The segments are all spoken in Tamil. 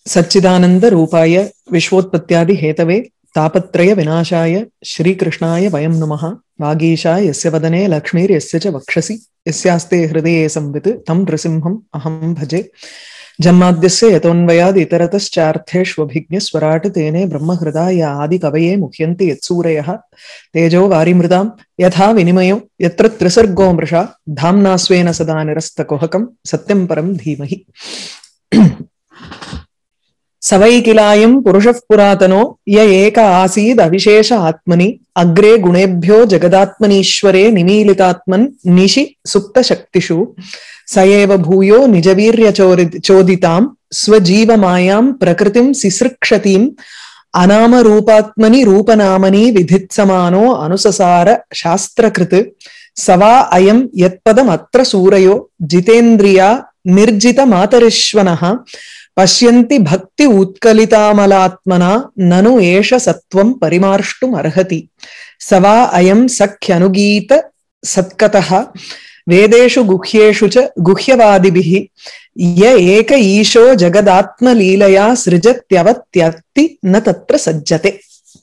सच्चिदानंद रूपाय विश्वोत्पत्त्यादि हेतवे तापत्रय विनाशाय श्रीकृष्णाय वयं नमः वागीशा यस्य वदने लक्ष्मीर्यस्य च वक्षसि यस्यास्ते हृदये संवित् तं नृसिंहम् अहं भजे जन्माद्यस्य यतोऽन्वयाद् इतरतश्चार्थेष्वभिज्ञस्वराट् तेने ब्रह्महृदाय आदिकवये मुह्यन्ति यत्सूरयः तेजो वारिमृदां यथा विनिमयो यत्र त्रिसर्गो मृषा धाम्ना स्वेन सदा निरस्तकुहकं सत्यं परं धीमहि सवैकिलायं पुरुषः पुरातनो य एक आसीद् अविशेष आत्मनि अग्रे गुणेभ्यो जगदात्मनीश्वरे निमीलितात्मन् निशि सुप्तशक्तिषु स एव भूयो निजवीर्यचोरि चोदितां स्वजीवमायां प्रकृतिं सिसृक्षतीम् अनामरूपात्मनि रूपनामनि विधित्समानो अनुससार शास्त्रकृत् स वा अयं यत्पदमत्र सूरयो जितेन्द्रिया निर्जितमातरिश्वनः पश्यन्ति भक्ति उत्कलितामलात्मना ननु एष सत्त्वं परिमार्ष्टुमर्हति स वा अयं सख्यनुगीत सत्कतः वेदेषु गुह्येषु च गुह्यवादिभिः य एक ईशो जगदात्मलीलया सृजत्यवत्यर्ति न तत्र सज्जते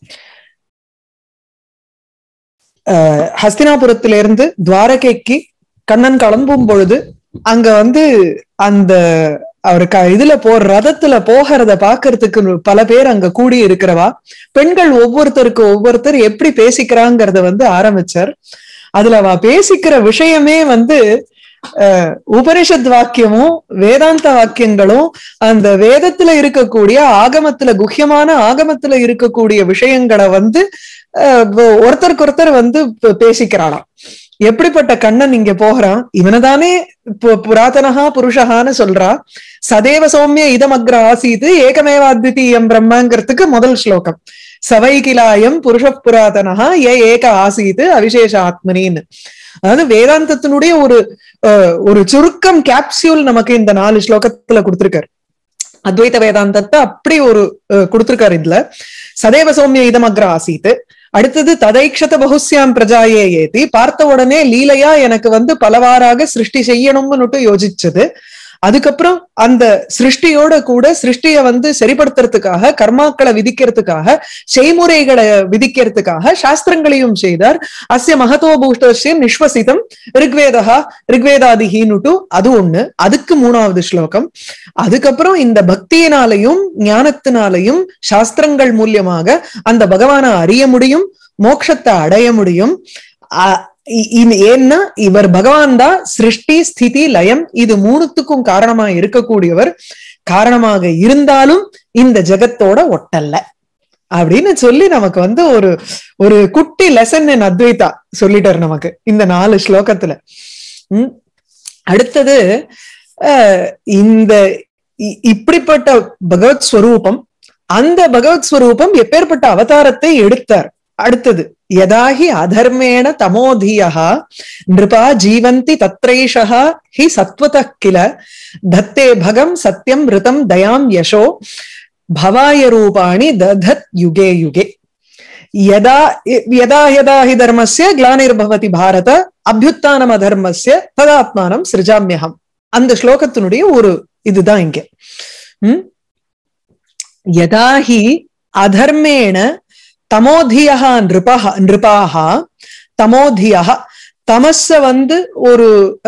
ஹஸ்தினாபுரத்திலிருந்து துவாரகைக்கு கண்ணன் கிளம்பும் பொழுது அங்க வந்து அந்த அவர் க இதுல போ ரதத்துல போகிறத பாக்குறதுக்கு பல பேர் அங்க கூடி இருக்கிறவா பெண்கள் ஒவ்வொருத்தருக்கு ஒவ்வொருத்தர் எப்படி பேசிக்கிறாங்கிறத வந்து ஆரம்பிச்சார் அதுல அவ பேசிக்கிற விஷயமே வந்து உபனிஷத் வாக்கியமும் வேதாந்த வாக்கியங்களும் அந்த வேதத்துல இருக்கக்கூடிய ஆகமத்துல குஹ்யமான ஆகமத்துல இருக்கக்கூடிய விஷயங்களை வந்து ஒருத்தருக்கு ஒருத்தர் வந்து பேசிக்கிறாளாம் எப்படிப்பட்ட கண்ணன் இங்க போகிறான் இவனதானே புராதனஹா புருஷஹான்னு சொல்றா சதேவ சௌமிய இதமக்ர ஆசீது ஏகமேவ அத்விதீயம் பிரம்மங்கிறதுக்கு முதல் ஸ்லோகம் சவைகிலாயம் புருஷ புராதனஹா ஏ ஏக ஆசீது அவிசேஷ ஆத்மனின்னு அதாவது வேதாந்தத்தினுடைய ஒரு ஒரு சுருக்கம் கேப்சியூல் நமக்கு இந்த நாலு ஸ்லோகத்துல கொடுத்திருக்காரு அத்வைத வேதாந்தத்தை அப்படி ஒரு கொடுத்திருக்காரு இதுல சதேவ சௌமிய இதமக்ர ஆசீத்து அடுத்தது ததைக்ஷத பகுஸ்யாம் பிரஜாயே ஏத்தி பார்த்த உடனே லீலையா எனக்கு வந்து பலவாறாக சிருஷ்டி செய்யணும்னு யோசிச்சது அதுக்கப்புறம் அந்த சிருஷ்டியோட கூட சிருஷ்டிய வந்து சரிப்படுத்துறதுக்காக கர்மாக்களை விதிக்கிறதுக்காக செய்முறைகளை விதிக்கிறதுக்காக சாஸ்திரங்களையும் செய்தார் அஸ்ய மகத்துவ பூஷ்டஸ்யம் நிஸ்வசிதம் ரிக்வேதா ரிக்வேதாதிகின்னுட்டு அது ஒண்ணு அதுக்கு மூணாவது ஸ்லோகம் அதுக்கப்புறம் இந்த பக்தியினாலையும் ஞானத்தினாலையும் சாஸ்திரங்கள் மூலியமாக அந்த பகவானை அறிய முடியும் மோட்சத்தை அடைய முடியும் ஏன்னா இவர் பகவான் தான் சிருஷ்டி ஸ்திதி லயம் இது மூணுத்துக்கும் காரணமா இருக்கக்கூடியவர் காரணமாக இருந்தாலும் இந்த ஜெகத்தோட ஒட்டல்ல அப்படின்னு சொல்லி நமக்கு வந்து ஒரு ஒரு குட்டி லெசன் என் அத்வைதா சொல்லிட்டார் நமக்கு இந்த நாலு ஸ்லோகத்துல உம் அடுத்தது இந்த இப்படிப்பட்ட பகவத் ஸ்வரூபம் அந்த பகவத் ஸ்வரூபம் எப்பேற்பட்ட அவதாரத்தை எடுத்தார் அடுத்தது யதாஹி அதர்மேண தமோதியா நிருபா ஜீவந்தி தத்ரைஷா ஹி சத்வத கில தத்தே பகம் சத்யம் ரிதம் தயாம் யசோ பவாய ரூபாணி ததத் யுகே யுகே யதா யதா யதா ஹி தர்மஸ்ய கிளானிர்பவதி பாரத அபியுத்தானம் அதர்மஸ்ய ததாத்மானம் சிருஜாமியகம் அந்த ஸ்லோகத்தினுடைய ஒரு இதுதான் இங்க உம் யதா ஹி அதர்மேண தமோதியா நிருபா நிருபாகா தமோதியா தமஸ வந்து ஒரு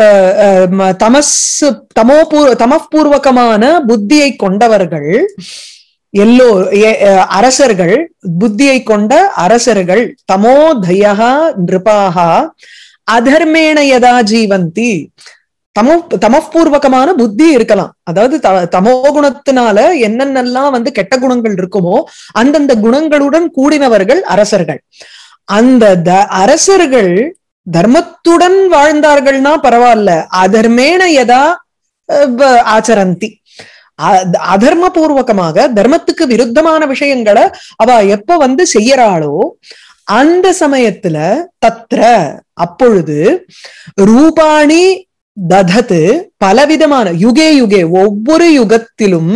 தமஸ் தமோபூர் தமப்பூர்வகமான புத்தியை கொண்டவர்கள் எல்லோ அரசர்கள் புத்தியை கொண்ட அரசர்கள் தமோதயா நிருபாகா அதர்மேண யதா ஜீவந்தி தமோ தமப்பூர்வகமான புத்தி இருக்கலாம் அதாவது தமோ குணத்தினால என்னென்னலாம் வந்து கெட்ட குணங்கள் இருக்குமோ அந்தந்த குணங்களுடன் கூடினவர்கள் அரசர்கள் அந்த த அரசர்கள் தர்மத்துடன் வாழ்ந்தார்கள்னா பரவாயில்ல அதர்மேன எதா ஆச்சரந்தி அதர்ம பூர்வகமாக தர்மத்துக்கு விருத்தமான விஷயங்களை அவ எப்ப வந்து செய்யறாளோ அந்த சமயத்துல தத்ர அப்பொழுது ரூபாணி ததத்து பலவிதமான யுகே யுகே ஒவ்வொரு யுகத்திலும்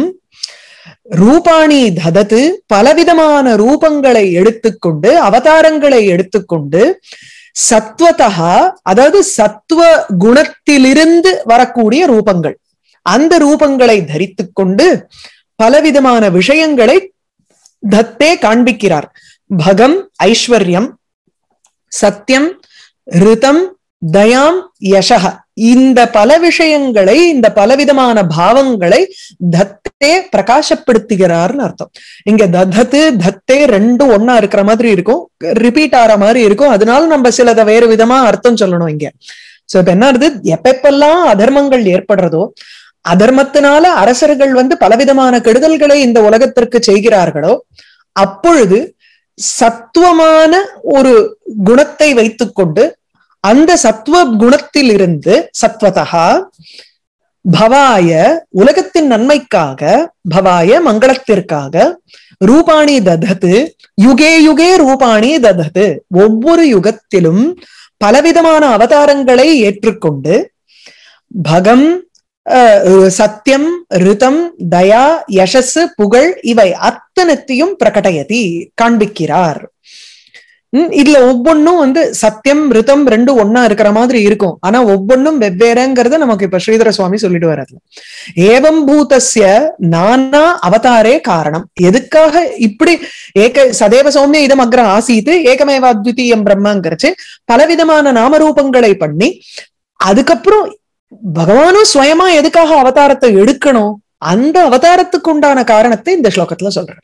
ரூபாணி ததத்து பலவிதமான ரூபங்களை எடுத்துக்கொண்டு அவதாரங்களை எடுத்துக்கொண்டு சத்வதா அதாவது சத்துவ குணத்திலிருந்து வரக்கூடிய ரூபங்கள் அந்த ரூபங்களை தரித்துக் கொண்டு பலவிதமான விஷயங்களை தத்தே காண்பிக்கிறார் பகம் ஐஸ்வர்யம் சத்தியம் ரிதம் தயாம் யசக இந்த பல விஷயங்களை இந்த பலவிதமான பாவங்களை தத்தே பிரகாசப்படுத்துகிறார்னு அர்த்தம் இங்க தத்தத்து தத்தே ரெண்டும் ஒன்னா இருக்கிற மாதிரி இருக்கும் ரிப்பீட் ஆற மாதிரி இருக்கும் அதனால நம்ம சிலதை வேறு விதமா அர்த்தம் சொல்லணும் இங்க சோ இப்ப என்ன ஆகுது எப்பப்பெல்லாம் அதர்மங்கள் ஏற்படுறதோ அதர்மத்தினால அரசர்கள் வந்து பலவிதமான கெடுதல்களை இந்த உலகத்திற்கு செய்கிறார்களோ அப்பொழுது சத்துவமான ஒரு குணத்தை வைத்துக்கொண்டு அந்த சத்துவ குணத்திலிருந்து சத்வதா பவாய உலகத்தின் நன்மைக்காக பவாய மங்களத்திற்காக ரூபாணி ததத்து யுகே யுகே ரூபாணி ததத்து ஒவ்வொரு யுகத்திலும் பலவிதமான அவதாரங்களை ஏற்றுக்கொண்டு பகம் சத்தியம் ரிதம் தயா யசஸ் புகழ் இவை அத்தனத்தையும் பிரகடயதி காண்பிக்கிறார் இதுல ஒவ்வொன்னும் வந்து சத்தியம் ரிதம் ரெண்டும் ஒன்னா இருக்கிற மாதிரி இருக்கும் ஆனா ஒவ்வொன்னும் வெவ்வேறங்கிறத நமக்கு இப்ப ஸ்ரீதர சுவாமி சொல்லிட்டு வர்றது ஏவம் பூதஸ்ய நானா அவதாரே காரணம் எதுக்காக இப்படி ஏக சதேவ சௌமிய இதம் அக்ர ஆசீத்து ஏகமேவ அத்விதீயம் பிரம்மங்கிறச்சு பலவிதமான நாமரூபங்களை பண்ணி அதுக்கப்புறம் பகவானும் சுயமா எதுக்காக அவதாரத்தை எடுக்கணும் அந்த அவதாரத்துக்கு உண்டான காரணத்தை இந்த ஸ்லோகத்துல சொல்றாரு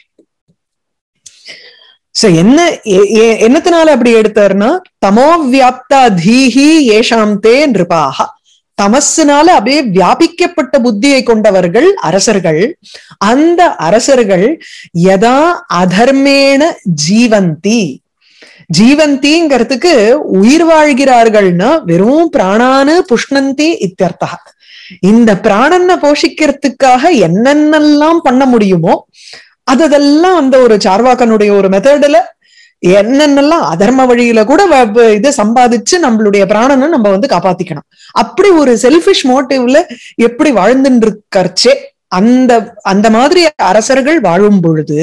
சோ என்ன என்னத்தினால அப்படி எடுத்தாருன்னா தமோ வியாப்தா தீஹி ஏஷாம் தே நிருபாக தமசுனால அப்படியே வியாபிக்கப்பட்ட புத்தியை கொண்டவர்கள் அரசர்கள் அந்த அரசர்கள் எதா அதர்மேன ஜீவந்தி ஜீவந்திங்கிறதுக்கு உயிர் வாழ்கிறார்கள்னா வெறும் பிராணானு புஷ்ணந்தி இத்தியர்த்தா இந்த பிராணனை போஷிக்கிறதுக்காக என்னென்னலாம் பண்ண முடியுமோ அதெல்லாம் அந்த ஒரு சார்வாக்கனுடைய ஒரு மெத்தட்ல என்னென்னலாம் அதர்ம வழியில கூட இது சம்பாதிச்சு நம்மளுடைய பிராணனை நம்ம வந்து காப்பாத்திக்கணும் அப்படி ஒரு செல்பிஷ் மோட்டிவ்ல எப்படி வாழ்ந்துட்டு இருக்கர்ச்சே அந்த அந்த மாதிரி அரசர்கள் வாழும் பொழுது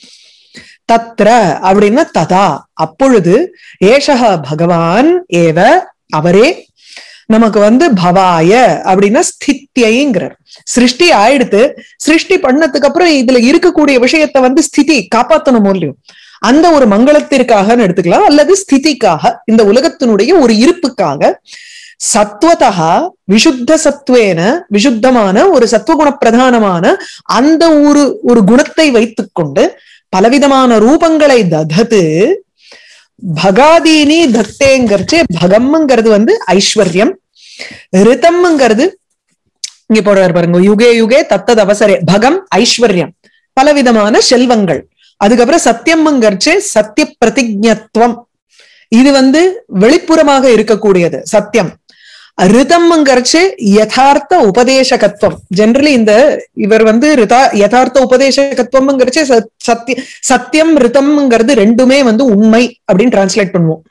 தத்ர அப்படின்னா ததா அப்பொழுது ஏஷக பகவான் ஏவ அவரே நமக்கு வந்து பவாய அப்படின்னா ஸ்தித்யங்கிறார் சிருஷ்டி ஆயிடுத்து சிருஷ்டி பண்ணதுக்கு அப்புறம் இதுல இருக்கக்கூடிய விஷயத்த வந்து ஸ்திதி காப்பாத்தணும் இல்லையும் அந்த ஒரு மங்களத்திற்காக எடுத்துக்கலாம் அல்லது ஸ்திதிக்காக இந்த உலகத்தினுடைய ஒரு இருப்புக்காக சத்வதா விசுத்த சத்வேன விசுத்தமான ஒரு சத்துவகுண பிரதானமான அந்த ஒரு ஒரு குணத்தை வைத்துக்கொண்டு பலவிதமான ரூபங்களை ததது பகாதீனி தத்தேங்கிறச்சு பகம்ங்கிறது வந்து ஐஸ்வர்யம் ரிதம்ங்கிறது இங்க போடுறாரு பாருங்க யுகே யுகே தத்தது அவசரே பகம் ஐஸ்வர்யம் பலவிதமான செல்வங்கள் அதுக்கப்புறம் சத்தியம்ங்கிறச்சு சத்திய பிரதிஜத்துவம் இது வந்து வெளிப்புறமாக இருக்கக்கூடியது சத்தியம் ரிதம்ங்கிறச்சு யதார்த்த உபதேசகத்துவம் ஜென்ரலி இந்த இவர் வந்து ரிதா யதார்த்த உபதேசகத்துவம்ங்கிறச்சு சத்திய சத்தியம் ரிதம்ங்கிறது ரெண்டுமே வந்து உண்மை அப்படின்னு டிரான்ஸ்லேட் பண்ணுவோம்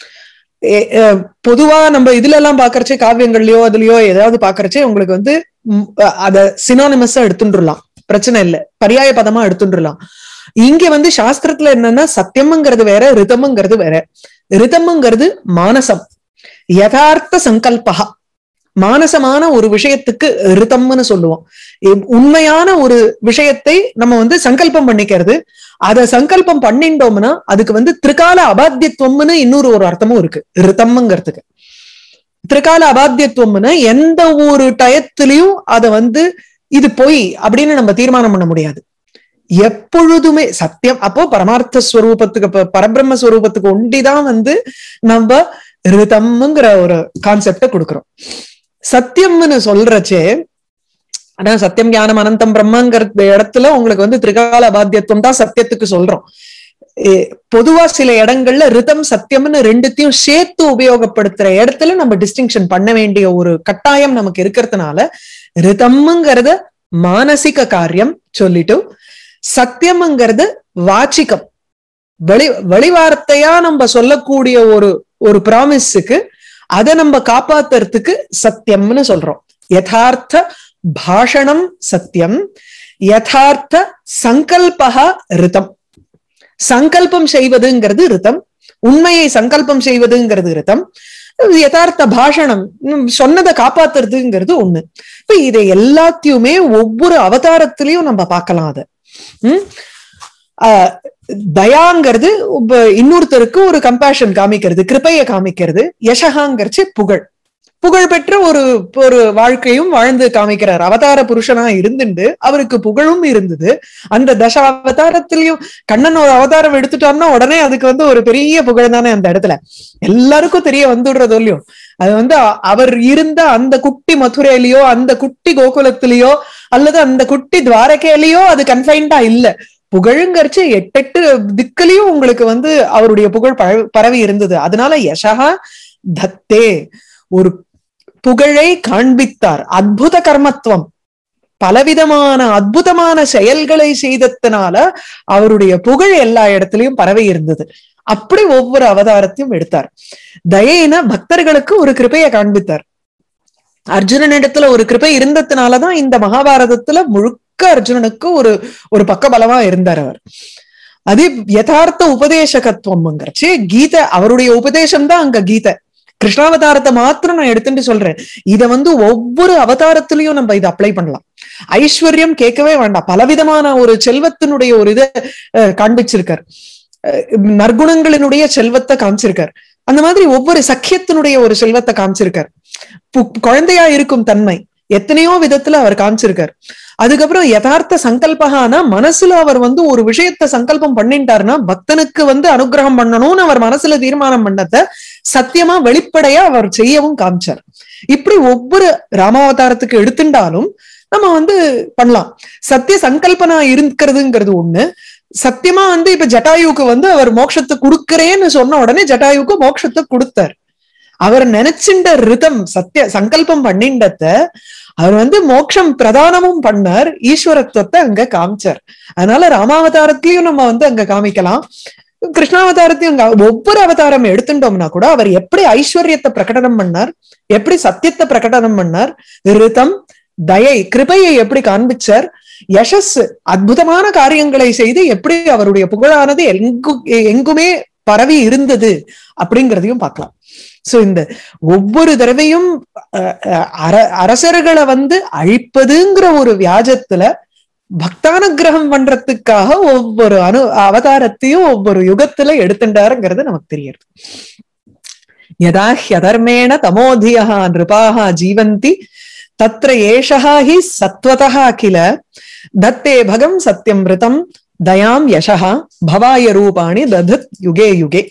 பொதுவா நம்ம இதுல எல்லாம் பாக்குறச்சே காவியங்கள்லயோ அதுலயோ ஏதாவது பாக்குறச்சே உங்களுக்கு வந்து அத சினானிமஸா எடுத்துட்டுலாம் பிரச்சனை இல்ல பரியாய பதமா எடுத்துட்டுலாம் இங்க வந்து சாஸ்திரத்துல என்னன்னா சத்தியம்ங்கிறது வேற ரிதம்ங்கிறது வேற ரிதம்ங்கிறது மானசம் யதார்த்த சங்கல்பகா மானசமான ஒரு விஷயத்துக்கு ரிதம்னு சொல்லுவோம் உண்மையான ஒரு விஷயத்தை நம்ம வந்து சங்கல்பம் பண்ணிக்கிறது அத சங்கல்பம் பண்ணிட்டோம்னா அதுக்கு வந்து திரிகால அபாத்தியத்துவம்னு இன்னொரு ஒரு அர்த்தமும் இருக்கு ரிதம்ங்கிறதுக்கு திரிகால அபாத்தியத்துவம்னு எந்த ஒரு டயத்திலையும் அத வந்து இது பொய் அப்படின்னு நம்ம தீர்மானம் பண்ண முடியாது எப்பொழுதுமே சத்தியம் அப்போ பரமார்த்த ஸ்வரூபத்துக்கு பரபிரம்ம ஸ்வரூபத்துக்கு ஒண்டிதான் வந்து நம்ம ரிதம்ங்கிற ஒரு கான்செப்ட கொடுக்குறோம் சத்தியம்னு சொல்றச்சே ஆனா சத்தியம் ஞானம் அனந்தம் பிரம்மங்கிற இடத்துல உங்களுக்கு வந்து திரிகால பாத்தியத்துவம் தான் சத்தியத்துக்கு சொல்றோம் பொதுவா சில இடங்கள்ல ரிதம் சத்தியம்னு ரெண்டுத்தையும் சேர்த்து உபயோகப்படுத்துற இடத்துல நம்ம டிஸ்டிங்ஷன் பண்ண வேண்டிய ஒரு கட்டாயம் நமக்கு இருக்கிறதுனால ரிதம்ங்கிறத மானசிக காரியம் சொல்லிட்டு சத்தியம்ங்கிறது வாச்சிகம் வெளி வெளிவார்த்தையா நம்ம சொல்லக்கூடிய ஒரு ஒரு ப்ராமிஸுக்கு அதை நம்ம காப்பாத்துறதுக்கு சத்தியம்னு சொல்றோம் யதார்த்த பாஷணம் சத்தியம் யதார்த்த சங்கல்பகா ரிதம் சங்கல்பம் செய்வதுங்கிறது ரிதம் உண்மையை சங்கல்பம் செய்வதுங்கிறது ரிதம் யதார்த்த பாஷணம் உம், சொன்னதை காப்பாத்துறதுங்கிறது ஒண்ணு இப்ப இதை எல்லாத்தையுமே ஒவ்வொரு அவதாரத்திலையும் நம்ம பார்க்கலாம் அதை உம் ஆஹ் தயாங்கிறது உப்ப இன்னொருத்தருக்கு ஒரு கம்பேஷன் காமிக்கிறது கிருபையை காமிக்கிறது யசகாங்கிறச்சு புகழ் புகழ் பெற்ற ஒரு ஒரு வாழ்க்கையும் வாழ்ந்து காமிக்கிறார் அவதார புருஷனா இருந்துண்டு அவருக்கு புகழும் இருந்தது அந்த தச அவதாரத்திலையும் கண்ணன் ஒரு அவதாரம் எடுத்துட்டோம்னா உடனே அதுக்கு வந்து ஒரு பெரிய புகழ் தானே அந்த இடத்துல எல்லாருக்கும் தெரிய வந்துடுறதோ இல்லையோ அது வந்து அ- அவர் இருந்த அந்த குட்டி மதுரையிலயோ அந்த குட்டி கோகுலத்திலயோ அல்லது அந்த குட்டி துவாரகையிலயோ அது கன்ஃபைன்டா இல்ல புகழுங்கரிச்சு எட்டெட்டு திக்குலயும் உங்களுக்கு வந்து அவருடைய புகழ் பரவி- பரவி இருந்தது அதனால யசகா தத்தே ஒரு புகழை காண்பித்தார் அத்புத கர்மத்துவம் பலவிதமான அற்புதமான செயல்களை செய்ததுனால அவருடைய புகழ் எல்லா இடத்துலயும் பரவி இருந்தது அப்படி ஒவ்வொரு அவதாரத்தையும் எடுத்தார் தயைன பக்தர்களுக்கு ஒரு கிருபையை காண்பித்தார் அர்ஜுனனிடத்துல ஒரு கிருபை இருந்ததுனாலதான் இந்த மகாபாரதத்துல முழுக்க அர்ஜுனனுக்கு ஒரு ஒரு பக்கபலமா இருந்தார் அவர் அது யதார்த்த உபதேசகத்துவம்ங்கிறச்சு கீதை அவருடைய உபதேசம் தான் அங்க கீதை கிருஷ்ணாவதாரத்தை மாத்திரம் நான் எடுத்துட்டு சொல்றேன் இத வந்து ஒவ்வொரு அவதாரத்திலையும் நம்ம இதை அப்ளை பண்ணலாம் ஐஸ்வர்யம் கேட்கவே வேண்டாம் பலவிதமான ஒரு செல்வத்தினுடைய ஒரு இதை அஹ், காண்பிச்சிருக்கார் அஹ், நற்குணங்களினுடைய செல்வத்தை காமிச்சிருக்கார் அந்த மாதிரி ஒவ்வொரு சக்கியத்தினுடைய ஒரு செல்வத்தை காமிச்சிருக்கார் பு- குழந்தையா இருக்கும் தன்மை எத்தனையோ விதத்துல அவர் காமிச்சிருக்கார் அதுக்கப்புறம் யதார்த்த சங்கல்பகானா மனசுல அவர் வந்து ஒரு விஷயத்த சங்கல்பம் பண்ணிட்டாருன்னா பக்தனுக்கு வந்து அனுகிரகம் பண்ணணும்னு அவர் மனசுல தீர்மானம் பண்ணத சத்தியமா வெளிப்படையா அவர் செய்யவும் காமிச்சார் இப்படி ஒவ்வொரு ராமாவதாரத்துக்கு எடுத்துட்டாலும் நம்ம வந்து பண்ணலாம் சத்திய சங்கல்பனா இருக்கிறதுங்கிறது ஒண்ணு சத்தியமா வந்து இப்ப ஜட்டாயுக்கு வந்து அவர் மோட்சத்தை கொடுக்கறேன்னு சொன்ன உடனே ஜட்டாயுக்கு மோட்சத்தை கொடுத்தார் அவர் நினைச்சின்ற ரிதம் சத்திய சங்கல்பம் பண்ணிண்டத அவர் வந்து மோட்சம் பிரதானமும் பண்ணார் ஈஸ்வரத்துவத்தை அங்க காமிச்சார் அதனால ராமாவதாரத்திலையும் நம்ம வந்து அங்க காமிக்கலாம் கிருஷ்ணாவதாரத்தையும் அங்க ஒவ்வொரு அவதாரம் எடுத்துட்டோம்னா கூட அவர் எப்படி ஐஸ்வர்யத்தை பிரகடனம் பண்ணார் எப்படி சத்தியத்தை பிரகடனம் பண்ணார் ரிதம் தயை கிருபையை எப்படி காண்பிச்சார் யசஸ் அற்புதமான காரியங்களை செய்து எப்படி அவருடைய புகழானது எங்கு எங்குமே பரவி இருந்தது அப்படிங்கிறதையும் பார்க்கலாம் சோ இந்த ஒவ்வொரு தடவையும் அஹ், அஹ், அர- அரசர்களை வந்து அழிப்பதுங்கிற ஒரு வியாஜத்துல பக்தானுகிரகம் பண்றதுக்காக ஒவ்வொரு அனு அவதாரத்தையும் ஒவ்வொரு யுகத்துல எடுத்துட்டாருங்கிறது நமக்கு தெரியுது யதா ஹியதர்மேண தமோதியா நிருபாக ஜீவந்தி தத்ர ஏஷா ஹி சத்வதா கில தத்தே பகம் சத்யம் ரிதம் தயாம் யசா பவாய ரூபாணி ததத் யுகே யுகே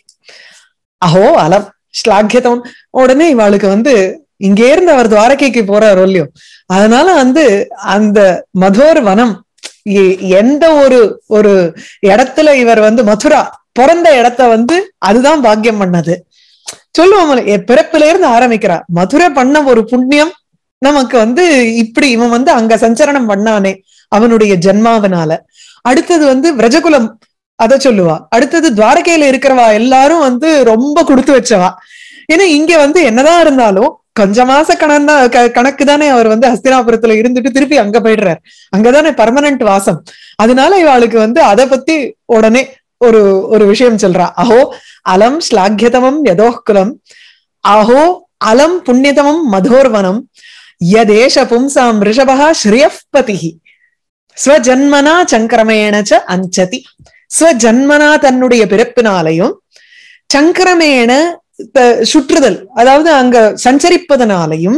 அஹோ அலம் ஸ்லாக்கியதம் உடனே இவாளுக்கு வந்து இங்கே இருந்து அவர் துவாரகைக்கு போறாரோ இல்லையோ அதனால வந்து அந்த மதோர் வனம் எ- எந்த ஒரு ஒரு இடத்துல இவர் வந்து மதுரா பிறந்த இடத்த வந்து அதுதான் பாக்கியம் பண்ணது சொல்லுவோம் பிறப்பில இருந்து ஆரம்பிக்கிறா மதுரை பண்ண ஒரு புண்ணியம் நமக்கு வந்து இப்படி இவன் வந்து அங்க சஞ்சரணம் பண்ணானே அவனுடைய ஜென்மாவனால அடுத்தது வந்து விரஜகுலம் அத சொல்லுவா அடுத்தது துவாரகையில இருக்கிறவா எல்லாரும் வந்து ரொம்ப கொடுத்து வச்சவா ஏன்னா இங்க வந்து என்னதான் இருந்தாலும் கொஞ்ச மாச கணக்கு தான் கணக்கு தானே அவர் வந்து ஹஸ்தினாபுரத்துல இருந்துட்டு திருப்பி அங்க போயிடுறார் அங்கதானே பர்மனன்ட் வாசம் அதனால இவாளுக்கு வந்து அத பத்தி உடனே ஒரு ஒரு விஷயம் சொல்றா அஹோ அலம் ஸ்லாக்கியதமம் யதோகுலம் அஹோ அலம் புண்ணியதமம் மதோர்வனம் யதேஷ பும்சாம் ரிஷபா ஸ்ரீயப்பதிஹி ஸ்வஜன்மனா சங்கிரமேண ச அஞ்சதி ஸ்வஜன்மனா தன்னுடைய பிறப்பினாலையும் சங்கிரமேண த- சுற்றுதல் அதாவது அங்க சஞ்சரிப்பதனாலையும்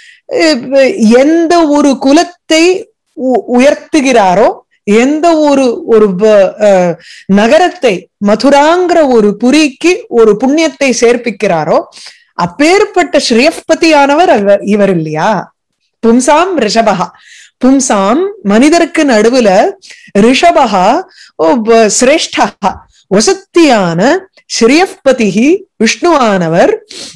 அஹ் எந்த ஒரு குலத்தை உ- உயர்த்துகிறாரோ எந்த ஒரு ஒரு வ- அஹ் நகரத்தை மதுராங்கிற ஒரு புரிக்கு ஒரு புண்ணியத்தை சேர்ப்பிக்கிறாரோ அப்பேற்பட்ட ஸ்ரீயப்பதியானவர் அவர் இவர் இல்லையா பும்சாம் ரிஷபகா பும்சாம் மனிதருக்கு நடுவுல ரிஷபகா ஓ, வ- சிரேஷ்டா வசத்தியான ஸ்ரீயப்பதிகி விஷ்ணுவானவர்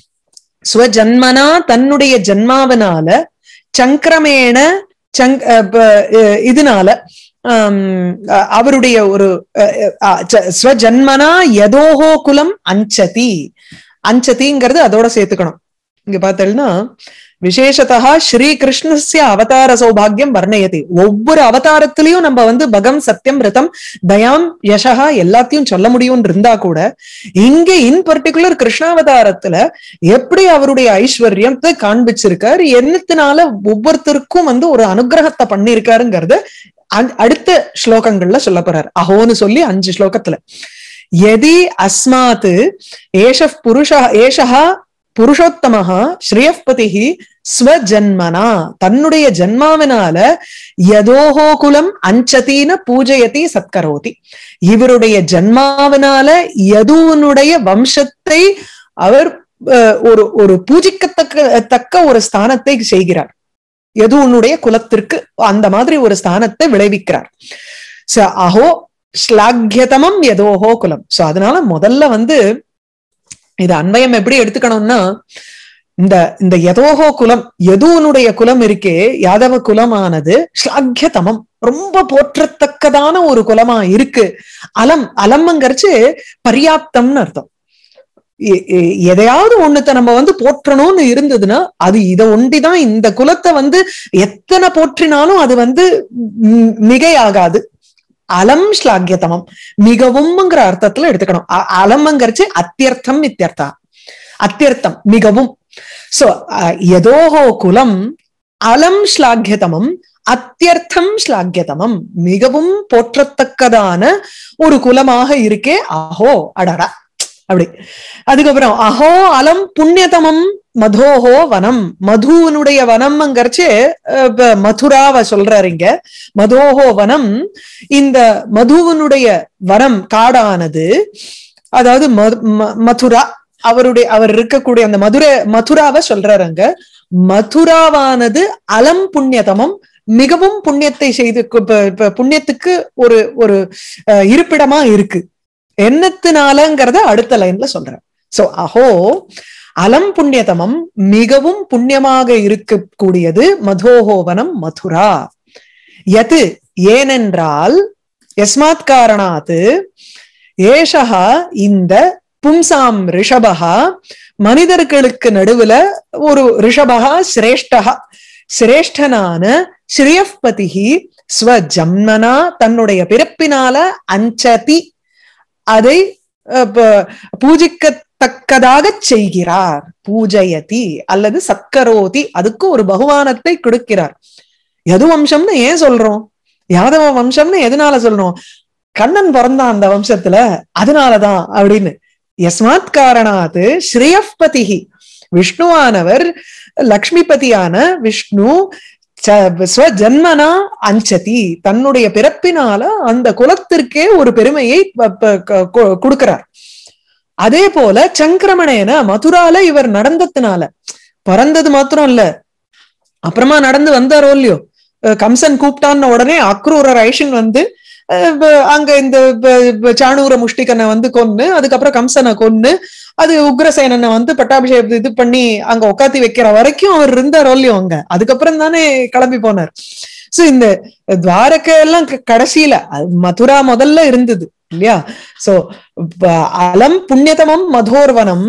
ஸ்வஜன்மனா தன்னுடைய ஜன்மாவனால சங்கிரமேண சங் அஹ் ப- அஹ் இதனால ஆம், அஹ் அவருடைய ஒரு அஹ் அஹ் ச- ஸ்வஜன்மனா யதோஹோ குலம் அஞ்சதி அஞ்சதிங்கிறது அதோட சேர்த்துக்கணும் இங்க பார்த்தேன்னா விசேஷத்தா ஸ்ரீகிருஷ்ணஸ்ய அவதார சௌபாகியம் வர்ணயதி ஒவ்வொரு அவதாரத்திலையும் நம்ம வந்து பகம் சத்தியம் ரிதம் தயாம் யசகா எல்லாத்தையும் சொல்ல முடியும்னு இருந்தா கூட இங்க இன் பர்டிகுலர் கிருஷ்ணாவதாரத்துல எப்படி அவருடைய ஐஸ்வர்யத்தை காண்பிச்சிருக்கார் என்னத்தினால ஒவ்வொருத்தருக்கும் வந்து ஒரு அனுகிரகத்தை பண்ணிருக்காருங்கிறது அடுத்த ஸ்லோகங்கள்ல சொல்ல போறார் அஹோன்னு சொல்லி அஞ்சு ஸ்லோகத்துல எதி அஸ்மாத் ஏஷ புருஷ ஏஷா புருஷோத்தமஹா ஸ்ரீயப்பதிஹி ஸ்வஜன்மனா தன்னுடைய ஜன்மாவினால யதோஹோ குலம் அஞ்சதீன பூஜயதி சத்கரோதி இவருடைய ஜன்மாவினால யதுவனுடைய வம்சத்தை அவர் ஒரு ஒரு பூஜிக்கத்தக்க தக்க ஒரு ஸ்தானத்தை செய்கிறார் யதுவனுடைய குலத்திற்கு அந்த மாதிரி ஒரு ஸ்தானத்தை விளைவிக்கிறார் அஹோ ஸ்லாகியதமம் எதோஹோ குலம் சோ அதனால முதல்ல வந்து இது அன்வயம் எப்படி எடுத்துக்கணும்னா இந்த இந்த யதோஹோ குலம் எதுவனுடைய குலம் இருக்கே யாதவ குலமானது ஸ்லாகியதமம் ரொம்ப போற்றத்தக்கதான ஒரு குலமா இருக்கு அலம் அலம்ங்கிறச்சு பர்யாப்தம்னு அர்த்தம் எதையாவது ஒண்ணுத்த நம்ம வந்து போற்றணும்னு இருந்ததுன்னா அது இத ஒண்டிதான் இந்த குலத்தை வந்து எத்தனை போற்றினாலும் அது வந்து மிகையாகாது அலம் ஸ்லாகியதமம் மிகவும்ங்கிற அர்த்தத்துல எடுத்துக்கணும் அலம்ங்கிறச்சு அத்தியர்த்தம் இத்தியர்த்தா அத்தியர்த்தம் மிகவும் சோ எதோஹோ குலம் அலம் ஸ்லாகியதமம் அத்தியர்த்தம் ஸ்லாகியதமம் மிகவும் போற்றத்தக்கதான ஒரு குலமாக இருக்கே அஹோ அடரா அப்படி அதுக்கப்புறம் அஹோ அலம் புண்ணியதமம் மதோஹோ வனம் மதுவனுடைய வனம்ங்கிறச்சு மதுராவ சொல்றாரு இங்க மதோஹோ வனம் இந்த மதுவனுடைய வனம் காடானது அதாவது மதுரா அவருடைய அவர் இருக்கக்கூடிய அந்த மதுரை மதுராவை சொல்றாருங்க மதுராவானது அலம் புண்ணியதமம் மிகவும் புண்ணியத்தை செய்து புண்ணியத்துக்கு ஒரு ஒரு இருப்பிடமா இருக்கு என்னத்தினாலங்கிறத அடுத்த லைன்ல சொல்றேன் சோ அஹோ அலம் புண்ணியதமம் மிகவும் புண்ணியமாக இருக்கக்கூடியது மதோஹோவனம் மதுரா எது ஏனென்றால் எஸ்மாத் காரணாத்து ஏஷகா இந்த பும்சாம் ரிஷபகா மனிதர்களுக்கு நடுவுல ஒரு ரிஷபகா சிரேஷ்டகா சிரேஷ்டனான ஸ்ரீயப்பதிகி ஸ்வஜம்னனா தன்னுடைய பிறப்பினால அஞ்சதி அதை பூஜிக்கத்தக்கதாக செய்கிறார் பூஜயதி அல்லது சக்கரோதி அதுக்கு ஒரு பகுமானத்தை கொடுக்கிறார் எது வம்சம்னு ஏன் சொல்றோம் யாதவ வம்சம்னு எதனால சொல்றோம் கண்ணன் பிறந்தான் அந்த வம்சத்துல அதனாலதான் அப்படின்னு எஸ்மாத் காரணாத்து ஸ்ரீயப்பதிகி விஷ்ணுவானவர் லக்ஷ்மிபதியான விஷ்ணு ஸ்வஜன்மனா அஞ்சதி தன்னுடைய பிறப்பினால அந்த குலத்திற்கே ஒரு பெருமையை கொடுக்கிறார் அதே போல சங்கிரமணேன மதுரால இவர் நடந்ததுனால பிறந்தது மாத்திரம் இல்ல அப்புறமா நடந்து வந்தாரோ இல்லையோ கம்சன் கூப்பிட்டான்னு உடனே அக்ரூரர் ஐஷன் வந்து அங்க இந்த சாணூர முஷ்டிகனை வந்து கொன்னு அதுக்கப்புறம் கம்சனை கொன்னு அது உக்ரசேனனை வந்து பட்டாபிஷேகம் இது பண்ணி அங்க உட்காத்தி வைக்கிற வரைக்கும் அவர் இருந்தார் இல்லையோ அங்க அதுக்கப்புறம் தானே கிளம்பி போனார் சோ இந்த துவாரகை எல்லாம் கடைசியில மதுரா முதல்ல இருந்தது இல்லையா சோ அலம் புண்ணியதமம் மதோர்வனம்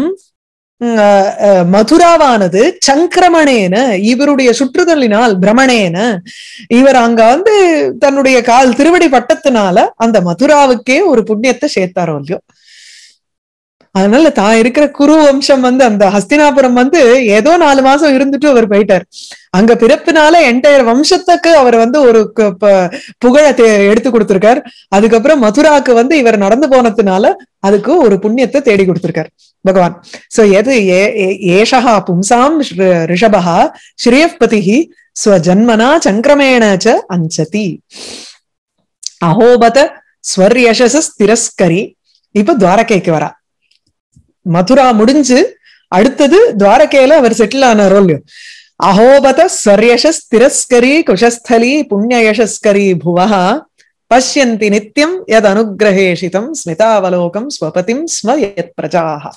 மதுராவானது சங்கிரமணேன இவருடைய சுற்றுதலினால் பிரமணேன இவர் அங்க வந்து தன்னுடைய கால் திருவடி பட்டத்தினால அந்த மதுராவுக்கே ஒரு புண்ணியத்தை சேர்த்தாரோ இல்லையோ அதனால தான் இருக்கிற குரு வம்சம் வந்து அந்த ஹஸ்தினாபுரம் வந்து ஏதோ நாலு மாசம் இருந்துட்டு அவர் போயிட்டார் அங்க பிறப்பினால என்டையர் வம்சத்துக்கு அவர் வந்து ஒரு புகழ எடுத்து கொடுத்திருக்கார் அதுக்கப்புறம் மதுராக்கு வந்து இவர் நடந்து போனதுனால அதுக்கு ஒரு புண்ணியத்தை தேடி கொடுத்திருக்கார் பகவான் சோ எது ஏஷா பும்சாம் ரிஷபா ஸ்ரீயப்பதிஹி ஸ்வஜன்மனா சங்கிரமேண ச அஞ்சதி அஹோபத ஸ்வர்யசஸ் திரஸ்கரி இப்ப துவாரகைக்கு வரா மதுரா முடிஞ்சு அடுத்தது துவாரகையில அவர் செட்டில் ஆனாரோ இல்லையோ அஹோபத ஸ்வர்யசஸ் திரஸ்கரி குஷஸ்தலி புண்ணியயசஸ்கரி புவஹா பஷ்யந்தி நித்தியம் எத் அனுகிரகேஷிதம் ஸ்மிதாவலோகம் ஸ்வபதிம் ஸ்ம எத் பிரஜாக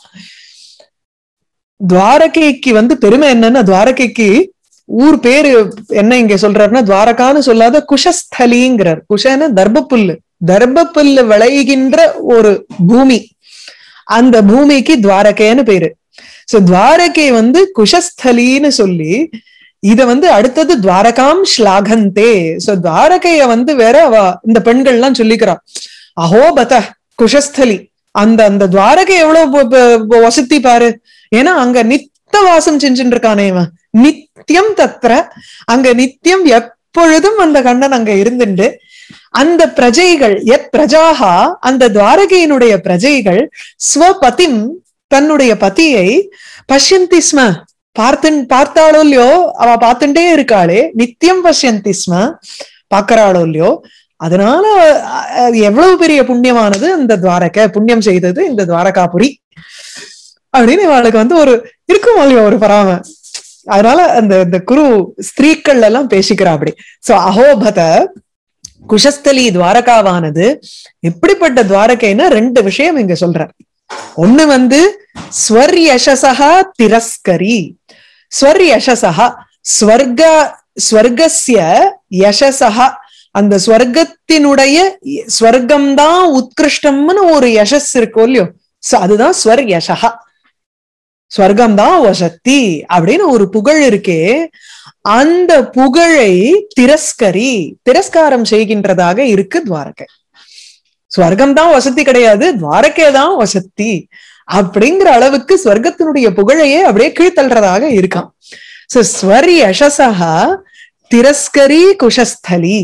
துவாரகைக்கு வந்து பெருமை என்னன்னா துவாரகைக்கு ஊர் பேரு என்ன இங்க சொல்றாருன்னா துவாரகான்னு சொல்லாத குஷஸ்தலிங்கிறார் குஷன்னு தர்பப்புல்லு தர்பப்புல்லு விளைகின்ற ஒரு பூமி அந்த பூமிக்கு துவாரகைன்னு பேரு சோ துவாரகை வந்து குஷஸ்தலின்னு சொல்லி இத வந்து அடுத்தது துவாரகாம் ஸ்லாகந்தே சோ துவாரகைய வந்து வேற அவ இந்த பெண்கள் எல்லாம் சொல்லிக்கிறா அஹோபத குஷஸ்தலி அந்த அந்த துவாரகை எவ்வளவு ப- ப- ப- வசதி பாரு ஏன்னா அங்க நித்த வாசம் செஞ்சுட்டு இருக்கானே இவன் நித்தியம் தத்ர அங்க நித்தியம் எப்பொழுதும் அந்த கண்ணன் அங்க இருந்துண்டு அந்த பிரஜைகள் எத் பிரஜாகா அந்த துவாரகையினுடைய பிரஜைகள் ஸ்வபதிம் தன்னுடைய பதியை பஷ்யந்தி ஸ்ம பார்த்து பார்த்தாளோ இல்லையோ அவ பார்த்துட்டே இருக்காளே நித்தியம் பஷ்யந்தி ஸ்ம பாக்குறாளோ இல்லையோ அதனால அஹ், அது எவ்வளவு பெரிய புண்ணியமானது அந்த துவாரகை புண்ணியம் செய்தது இந்த துவாரகாபுரி அப்படின்னு இவளுக்கு வந்து ஒரு இருக்கும் இல்லையோ ஒரு பராம அதனால அந்த இந்த குரு ஸ்திரீக்கள் எல்லாம் பேசிக்கிறா அப்படி சோ அஹோபத குஷஸ்தலி துவாரகாவானது எப்படிப்பட்ட துவாரகைன்னா ரெண்டு விஷயம் இங்க சொல்ற ஒண்ணு வந்து ஸ்வர் யசசா திரஸ்கரி ஸ்வர் யசசா ஸ்வர்க ஸ்வர்கஸ்ய யசசா அந்த ஸ்வர்க்கத்தினுடைய ஸ்வர்க்கம்தான் உத்கிருஷ்டம்னு ஒரு யசஸ் இருக்கும் இல்லையோ So அதுதான் ஸ்வர் யசகா ஸ்வர்க்கம் தான் வசத்தி அப்படின்னு ஒரு புகழ் இருக்கே அந்த புகழை திரஸ்கரி திரஸ்காரம் செய்கின்றதாக இருக்கு துவாரகை ஸ்வர்க்கம் தான் வசதி கிடையாது துவாரகை தான் வசத்தி அப்படிங்கிற அளவுக்கு ஸ்வர்க்கத்தினுடைய புகழையே அப்படியே கீழ்த்தள்ளுறதாக இருக்கான் சோ ஸ்வர் யசசா திரஸ்கரி குஷஸ்தலி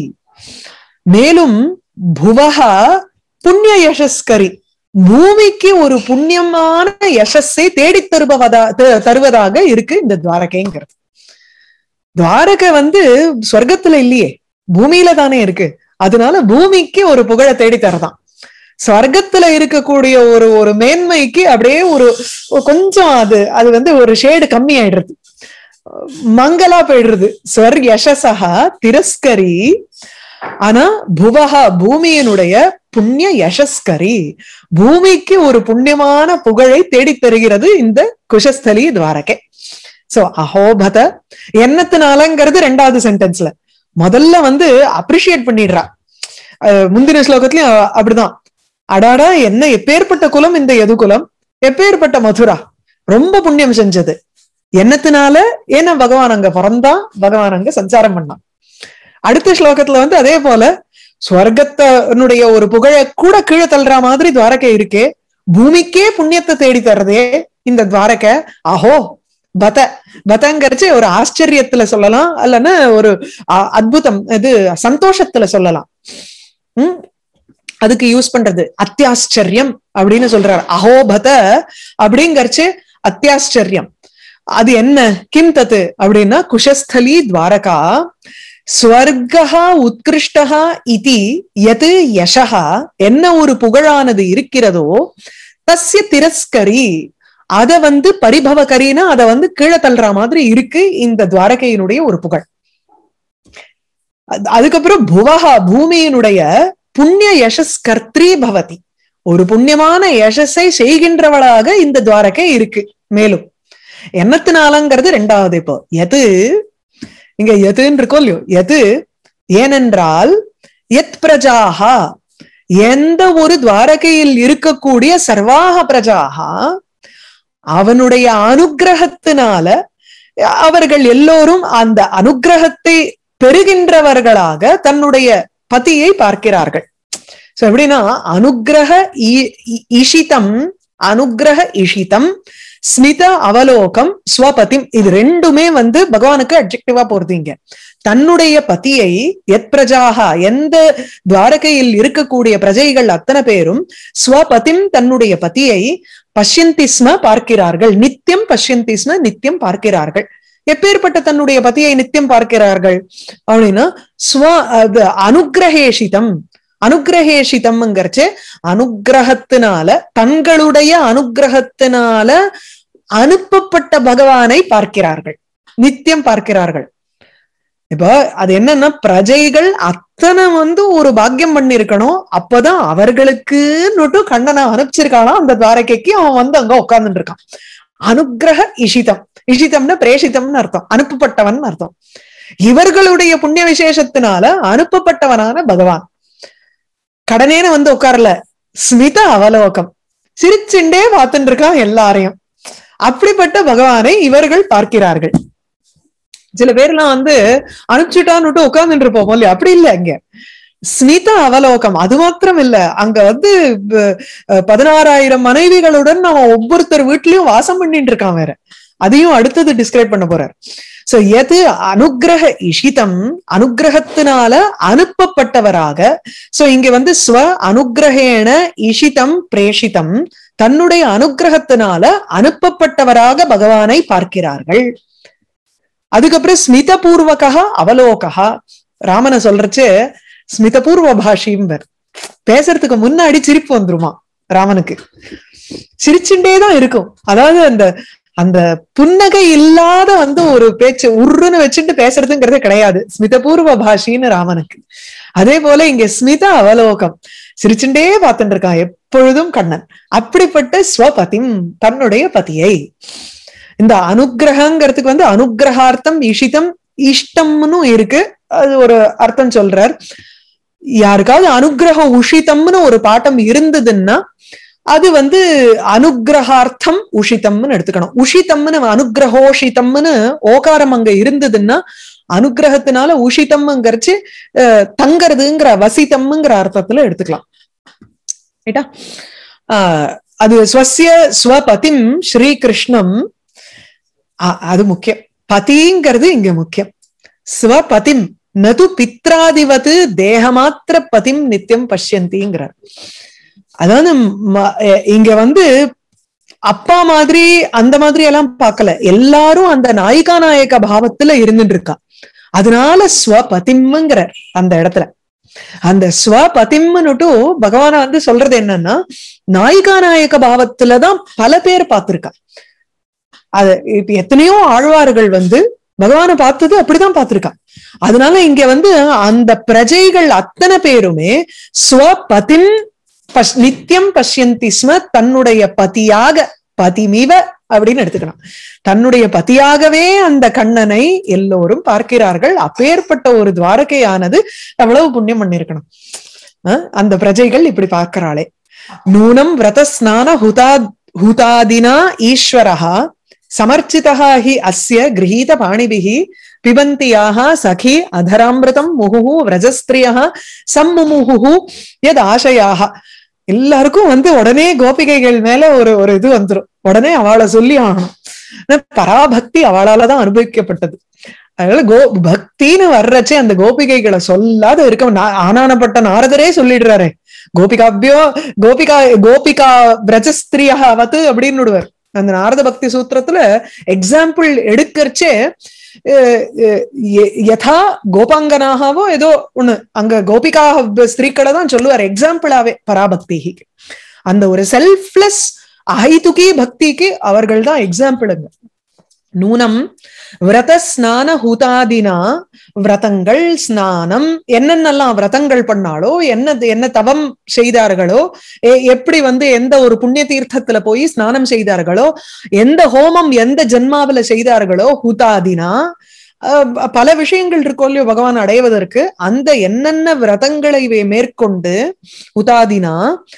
மேலும் புவகா புண்ணிய யசஸ்கரி பூமிக்கு ஒரு புண்ணியமான யசஸை தேடித் தருபவதா த- தருவதாக இருக்கு இந்த துவாரகைங்கிறது துவாரகை வந்து சொர்க்கத்துல இல்லையே பூமியில தானே இருக்கு அதனால பூமிக்கு ஒரு புகழை தேடி தரதான் ஸ்வர்க்கத்துல இருக்கக்கூடிய ஒரு ஒரு மேன்மைக்கு அப்படியே ஒரு ஒரு கொஞ்சம் அது அது வந்து ஒரு ஷேடு கம்மி ஆயிடுறது மங்களா போயிடுறது ஸ்வர் யசசா திரஸ்கரி ஆனா புவஹா பூமியினுடைய புண்ணிய யசஸ்கரி பூமிக்கு ஒரு புண்ணியமான புகழை தேடித் தருகிறது இந்த குஷஸ்தலி துவாரகை சோ அஹோபத என்னத்தினாலங்கிறது ரெண்டாவது சென்டென்ஸ்ல முதல்ல வந்து அப்ரிஷியேட் பண்ணிடுறா அஹ் முந்தின ஸ்லோகத்திலயும் அ- அப்படிதான் அடாடா என்ன எப்பேற்பட்ட குலம் இந்த எது குலம் எப்பேற்பட்ட மதுரா ரொம்ப புண்ணியம் செஞ்சது என்னத்தினால ஏன்னா பகவான் அங்க பிறந்தான் பகவான் அங்க சஞ்சாரம் பண்ணான் அடுத்த ஸ்லோகத்துல வந்து அதே போல ஸ்வர்க்கத்தினுடைய ஒரு புகழ கூட கீழே தள்ளுற மாதிரி துவாரகை இருக்கே பூமிக்கே புண்ணியத்தை தேடி தர்றதே இந்த துவாரகை அஹோ பத பதங்கரிச்சு ஒரு ஆச்சரியத்துல சொல்லலாம் அல்லன்னா ஒரு அ- அத்புதம் இது சந்தோஷத்துல சொல்லலாம் உம் அதுக்கு யூஸ் பண்றது அத்தியாச்சரியம் அப்படின்னு சொல்றாரு அஹோபத அப்படிங்கறச்சு அத்தியாச்சரியம் அது என்ன கிம் தத்து அப்படின்னா குஷஸ்தலி துவாரகா ஸ்வர்கா உத்கிருஷ்டா இதி எது யசகா என்ன ஒரு புகழானது இருக்கிறதோ தஸ்ய திரஸ்கரி அத வந்து பரிபவகரினா அத வந்து கீழே தள்ளுற மாதிரி இருக்கு இந்த துவாரகையினுடைய ஒரு புகழ் அது- அதுக்கப்புறம் புவஹா பூமியினுடைய புண்ணிய யசஸ் கர்த்ரி பவதி ஒரு புண்ணியமான யசஸை செய்கின்றவளாக இந்த துவாரகை இருக்கு மேலும் என்னத்தினாலங்கிறது ரெண்டாவது இப்போ எது இங்க எதுன்னு இருக்கோ இல்லையோ எது ஏனென்றால் எத் பிரஜாகா எந்த ஒரு துவாரகையில் இருக்கக்கூடிய சர்வாக பிரஜாகா அவனுடைய அனுக்கிரகத்தினால அவர்கள் எல்லோரும் அந்த அனுக்கிரகத்தை பெறுகின்றவர்களாக தன்னுடைய பதியை பார்க்கிறார்கள் சோ எப்படின்னா அனுக்கிரக இ- இ- இஷிதம் அனுக்கிரக இஷிதம் ஸ்மித அவலோகம் ஸ்வபதிம் இது ரெண்டுமே வந்து பகவானுக்கு அப்ஜெக்டிவா போறதீங்க தன்னுடைய பதியை எத் பிரஜாகா எந்த துவாரகையில் இருக்கக்கூடிய பிரஜைகள் அத்தனை பேரும் ஸ்வபதிம் தன்னுடைய பதியை பஷ்யந்தி ஸ்ம பார்க்கிறார்கள் நித்தியம் பஷ்யந்தி ஸ்ம நித்தியம் பார்க்கிறார்கள் எப்பேற்பட்ட தன்னுடைய பதியை நித்தியம் பார்க்கிறார்கள் அப்படின்னா ஸ்வ அது அனுக்கிரகேஷிதம் அனுக்கிரகேஷிதம்ங்கிறச்சு அனுக்கிரகத்தினால தங்களுடைய அனுக்கிரகத்தினால அனுப்பப்பட்ட பகவானை பார்க்கிறார்கள் நித்தியம் பார்க்கிறார்கள் இப்போ அது என்னன்னா பிரஜைகள் அத்தனை வந்து ஒரு பாக்கியம் பண்ணிருக்கணும் அப்பதான் அவர்களுக்கு நொட்டும் கண்ணனை அனுப்பிச்சிருக்கானா அந்த துவாரகைக்கு அவன் வந்து அங்க உட்கார்ந்துட்டு இருக்கான் அனுக்கிரக இஷிதம் இஷிதம்னா பிரேஷிதம்னு அர்த்தம் அனுப்பப்பட்டவன் அர்த்தம் இவர்களுடைய புண்ணிய விசேஷத்தினால அனுப்பப்பட்டவனான பகவான் கடனேன்னு வந்து உட்காரல ஸ்மித அவலோகம் சிரிச்சுண்டே பார்த்துட்டு இருக்கான் எல்லாரையும் அப்படிப்பட்ட பகவானை இவர்கள் பார்க்கிறார்கள் சில பேர்லாம் வந்து அனுப்பிச்சுட்டான்னு உட்கார்ந்துட்டு இருப்போம் இல்லையா அப்படி இல்ல இங்க ஸ்மித அவலோகம் அது மாத்திரம் இல்ல அங்க வந்து ப- அஹ் பதினாறாயிரம் மனைவிகளுடன் அவன் ஒவ்வொருத்தர் வீட்லயும் வாசம் பண்ணிட்டு இருக்கான் வேற அதையும் அடுத்தது டிஸ்கிரைப் பண்ண போறார் சோ எது அனுக்கிரக இஷிதம் அனுக்கிரகத்தினால அனுப்பப்பட்டவராக சோ இங்க வந்து ஸ்வ அனுக்கிரகேண இஷிதம் பிரேஷிதம் தன்னுடைய அனுக்கிரகத்தினால அனுப்பப்பட்டவராக பகவானை பார்க்கிறார்கள் அதுக்கப்புறம் ஸ்மிதபூர்வகா அவலோகா ராமனை சொல்றச்சு ஸ்மிதபூர்வ பாஷிம்பர் பேசுறதுக்கு முன்னாடி சிரிப்பு வந்துருமா ராமனுக்கு சிரிச்சுட்டே தான் இருக்கும் அதாவது அந்த அந்த புன்னகை இல்லாத வந்து ஒரு பேச்சு உருன்னு வச்சுட்டு பேசுறதுங்கிறதே கிடையாது ஸ்மிதபூர்வ பாஷின்னு ராமனுக்கு அதே போல இங்க ஸ்மித அவலோகம் சிரிச்சுட்டே பார்த்துட்டு இருக்கான் எப்பொழுதும் கண்ணன் அப்படிப்பட்ட ஸ்வபதிம் தன்னுடைய பதியை இந்த அனுக்கிரகங்கிறதுக்கு வந்து அனுக்கிரகார்த்தம் இஷிதம் இஷ்டம்னு இருக்கு அது ஒரு அர்த்தம் சொல்றார் யாருக்காவது அனுக்கிரகம் உஷிதம்னு ஒரு பாட்டம் இருந்ததுன்னா அது வந்து அனுக்கிரகார்த்தம் உஷிதம்னு எடுத்துக்கணும் உஷிதம்னு அனுக்கிரகோஷிதம்னு ஓகாரம் அங்க இருந்ததுன்னா அனுக்கிரகத்தினால உஷிதம்ங்கிறச்சு அஹ், தங்கறதுங்கிற வசிதம்ங்கிற அர்த்தத்துல எடுத்துக்கலாம் ரைட்டா ஆஹ் அது ஸ்வசிய ஸ்வபதிம் ஸ்ரீகிருஷ்ணம் அ- அது முக்கியம் பதிங்கிறது இங்க முக்கியம் ஸ்வபதிம் நது பித்ராதிவது தேகமாத்திர பதிம் நித்தியம் பஷ்யந்திங்கிறார் அதாவது ம- எ- இங்க வந்து அப்பா மாதிரி அந்த மாதிரி எல்லாம் பார்க்கல எல்லாரும் அந்த நாயிகா நாயக பாவத்துல இருந்துட்டு இருக்கா அதனால ஸ்வபதிம்ங்கிறார் அந்த இடத்துல அந்த ஸ்வபதிம்னுட்டு பகவான வந்து சொல்றது என்னன்னா நாயிகா நாயக பாவத்துலதான் பல பேர் பார்த்திருக்கா அது இப்ப எத்தனையோ ஆழ்வார்கள் வந்து பகவானை பார்த்தது அப்படிதான் பார்த்திருக்கா அதனால இங்க வந்து அந்த பிரஜைகள் அத்தனை பேருமே ஸ்வபதிம் பஷ் நித்தியம் பஷ்யந்தி ஸ்ம தன்னுடைய பதியாக பதிமிவ அப்படின்னு எடுத்துக்கணும் தன்னுடைய பதியாகவே அந்த கண்ணனை எல்லோரும் பார்க்கிறார்கள் அப்பேற்பட்ட ஒரு துவாரகையானது எவ்வளவு புண்ணியம் பண்ணிருக்கணும் அஹ் அந்த பிரஜைகள் இப்படி பார்க்கிறாளே நூனம் விரத ஸ்நான ஹுதா ஹுதாதினா ஈஸ்வரஹா சமர்ச்சிதா ஹி அஸ்ய கிரகீத பாணிபிஹி பிபந்தியாக சகி அதராமிருதம் முகுஹு விரஜஸ்திரியா சம்முமுகுஹு யத் ஆசையாக எல்லாருக்கும் வந்து உடனே கோபிகைகள் மேல ஒரு ஒரு இது வந்துரும் உடனே அவளை சொல்லி ஆகணும் ஆனா பராபக்தி அவளாலதான் அனுபவிக்கப்பட்டது அதனால கோ பக்தின்னு வர்றச்சே அந்த கோபிகைகளை சொல்லாத இருக்க நா- ஆனானப்பட்ட நாரதரே சொல்லிடுறாரு கோபிகாபியோ கோபிகா கோபிகா விரஜஸ்திரியாவது அப்படின்னு விடுவார் அந்த நாரத பக்தி சூத்திரத்துல எக்ஸாம்பிள் எடுக்கறச்சே அஹ், அஹ், எ- யதா கோபாங்கனாகவோ ஏதோ ஒண்ணு அங்க கோபிகா ஸ்திரீக்களை தான் சொல்லுவார் எக்ஸாம்பிளாவே பராபக்தி அந்த ஒரு செல்ஃப்லெஸ் அஹைதுகி பக்திக்கு அவர்கள் தான் எக்ஸாம்பிளுங்க நூனம் விரத ஸ்நான ஹூதாதினா விரதங்கள் ஸ்நானம் என்னென்னலாம் விரதங்கள் பண்ணாலோ என்ன என்ன தவம் செய்தார்களோ எ- எப்படி வந்து எந்த ஒரு புண்ணிய தீர்த்தத்துல போய் ஸ்நானம் செய்தார்களோ எந்த ஹோமம் எந்த ஜென்மாவில செய்தார்களோ ஹூதாதினா அஹ், பல விஷயங்கள் இருக்கோ இல்லையோ பகவான் அடைவதற்கு அந்த என்னென்ன விரதங்களை வே- மேற்கொண்டு உதாதினா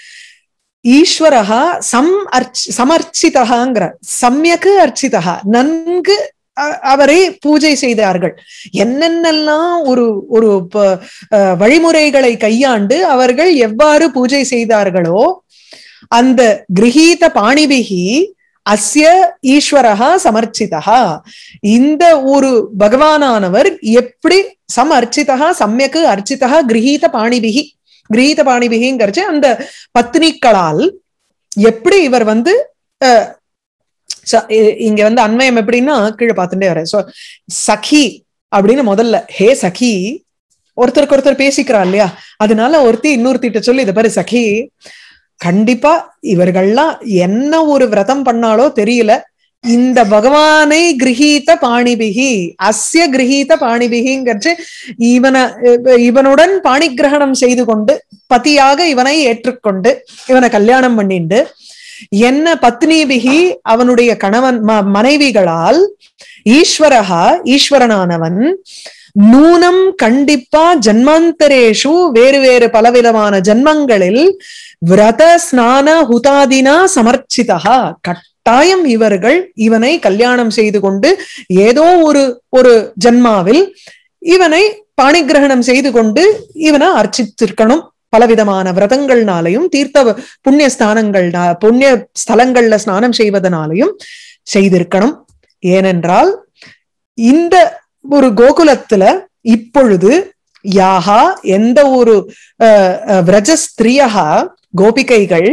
ஈஸ்வரஹா சம் அர்ச் சமர்ச்சிதகாங்கிற சமயக்கு அர்ச்சிதகா நன்கு அ- அவரை பூஜை செய்தார்கள் என்னென்னலாம் ஒரு ஒரு ப- அஹ் வழிமுறைகளை கையாண்டு அவர்கள் எவ்வாறு பூஜை செய்தார்களோ அந்த கிரகீத பாணிபிகி அஸ்ய ஈஸ்வரஹா சமர்ச்சிதா இந்த ஒரு பகவானானவர் எப்படி சம் அர்ச்சிதா சமயக்கு அர்ச்சிதா கிரகீத பாணிபிகி கிரகீத பாணிபிகிங்கிறச்சு அந்த பத்னிக்களால் எப்படி இவர் வந்து அஹ், ச- இ- இங்க வந்து அன்வயம் எப்படின்னா கீழே பார்த்துட்டே வர சோ சഖി அப்படின்னு முதல்ல ஹே சഖி ஒருத்தருக்கு ஒருத்தர் பேசிக்கிறா இல்லையா அதனால ஒருத்தி இன்னொருத்திட்ட சொல்லி இதை பாரு சഖி கண்டிப்பா இவர்கள்லாம் என்ன ஒரு விரதம் பண்ணாலோ தெரியல இந்த பகவானை கிரகீத பாணிபிகி அஸ்ய கிரகீத பாணிபிகிங்கிறச்சு இவனை இவ- இவனுடன் பாணி கிரகணம் செய்து கொண்டு பதியாக இவனை ஏற்றுக்கொண்டு இவனை கல்யாணம் பண்ணிண்டு என்ன பத்னிபிகி அவனுடைய கணவன் ம- மனைவிகளால் ஈஸ்வரஹா ஈஸ்வரனானவன் நூனம் கண்டிப்பா ஜன்மாந்தரேஷு வேறு வேறு பலவிதமான ஜன்மங்களில் விரத ஸ்நான ஹுதாதினா சமர்ச்சிதா கட்டாயம் இவர்கள் இவனை கல்யாணம் செய்து கொண்டு ஏதோ ஒரு ஒரு ஜன்மாவில் இவனை பாணிகிரகணம் செய்து கொண்டு இவனை அர்ச்சித்திருக்கணும் பலவிதமான விரதங்கள்னாலையும் தீர்த்த புண்ணிய ஸ்தானங்கள் புண்ணிய ஸ்தலங்கள்ல ஸ்நானம் செய்வதனாலையும் செய்திருக்கணும் ஏனென்றால் இந்த ஒரு கோகுலத்துல இப்பொழுது யாகா எந்த ஒரு விரஜஸ்திரியகா கோபிகைகள்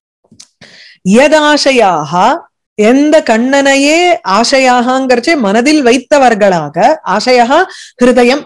யதாசையாக எந்த கண்ணனையே ஆசையாகங்கிறச்சே மனதில் வைத்தவர்களாக ஆசையாக ஹிருதயம்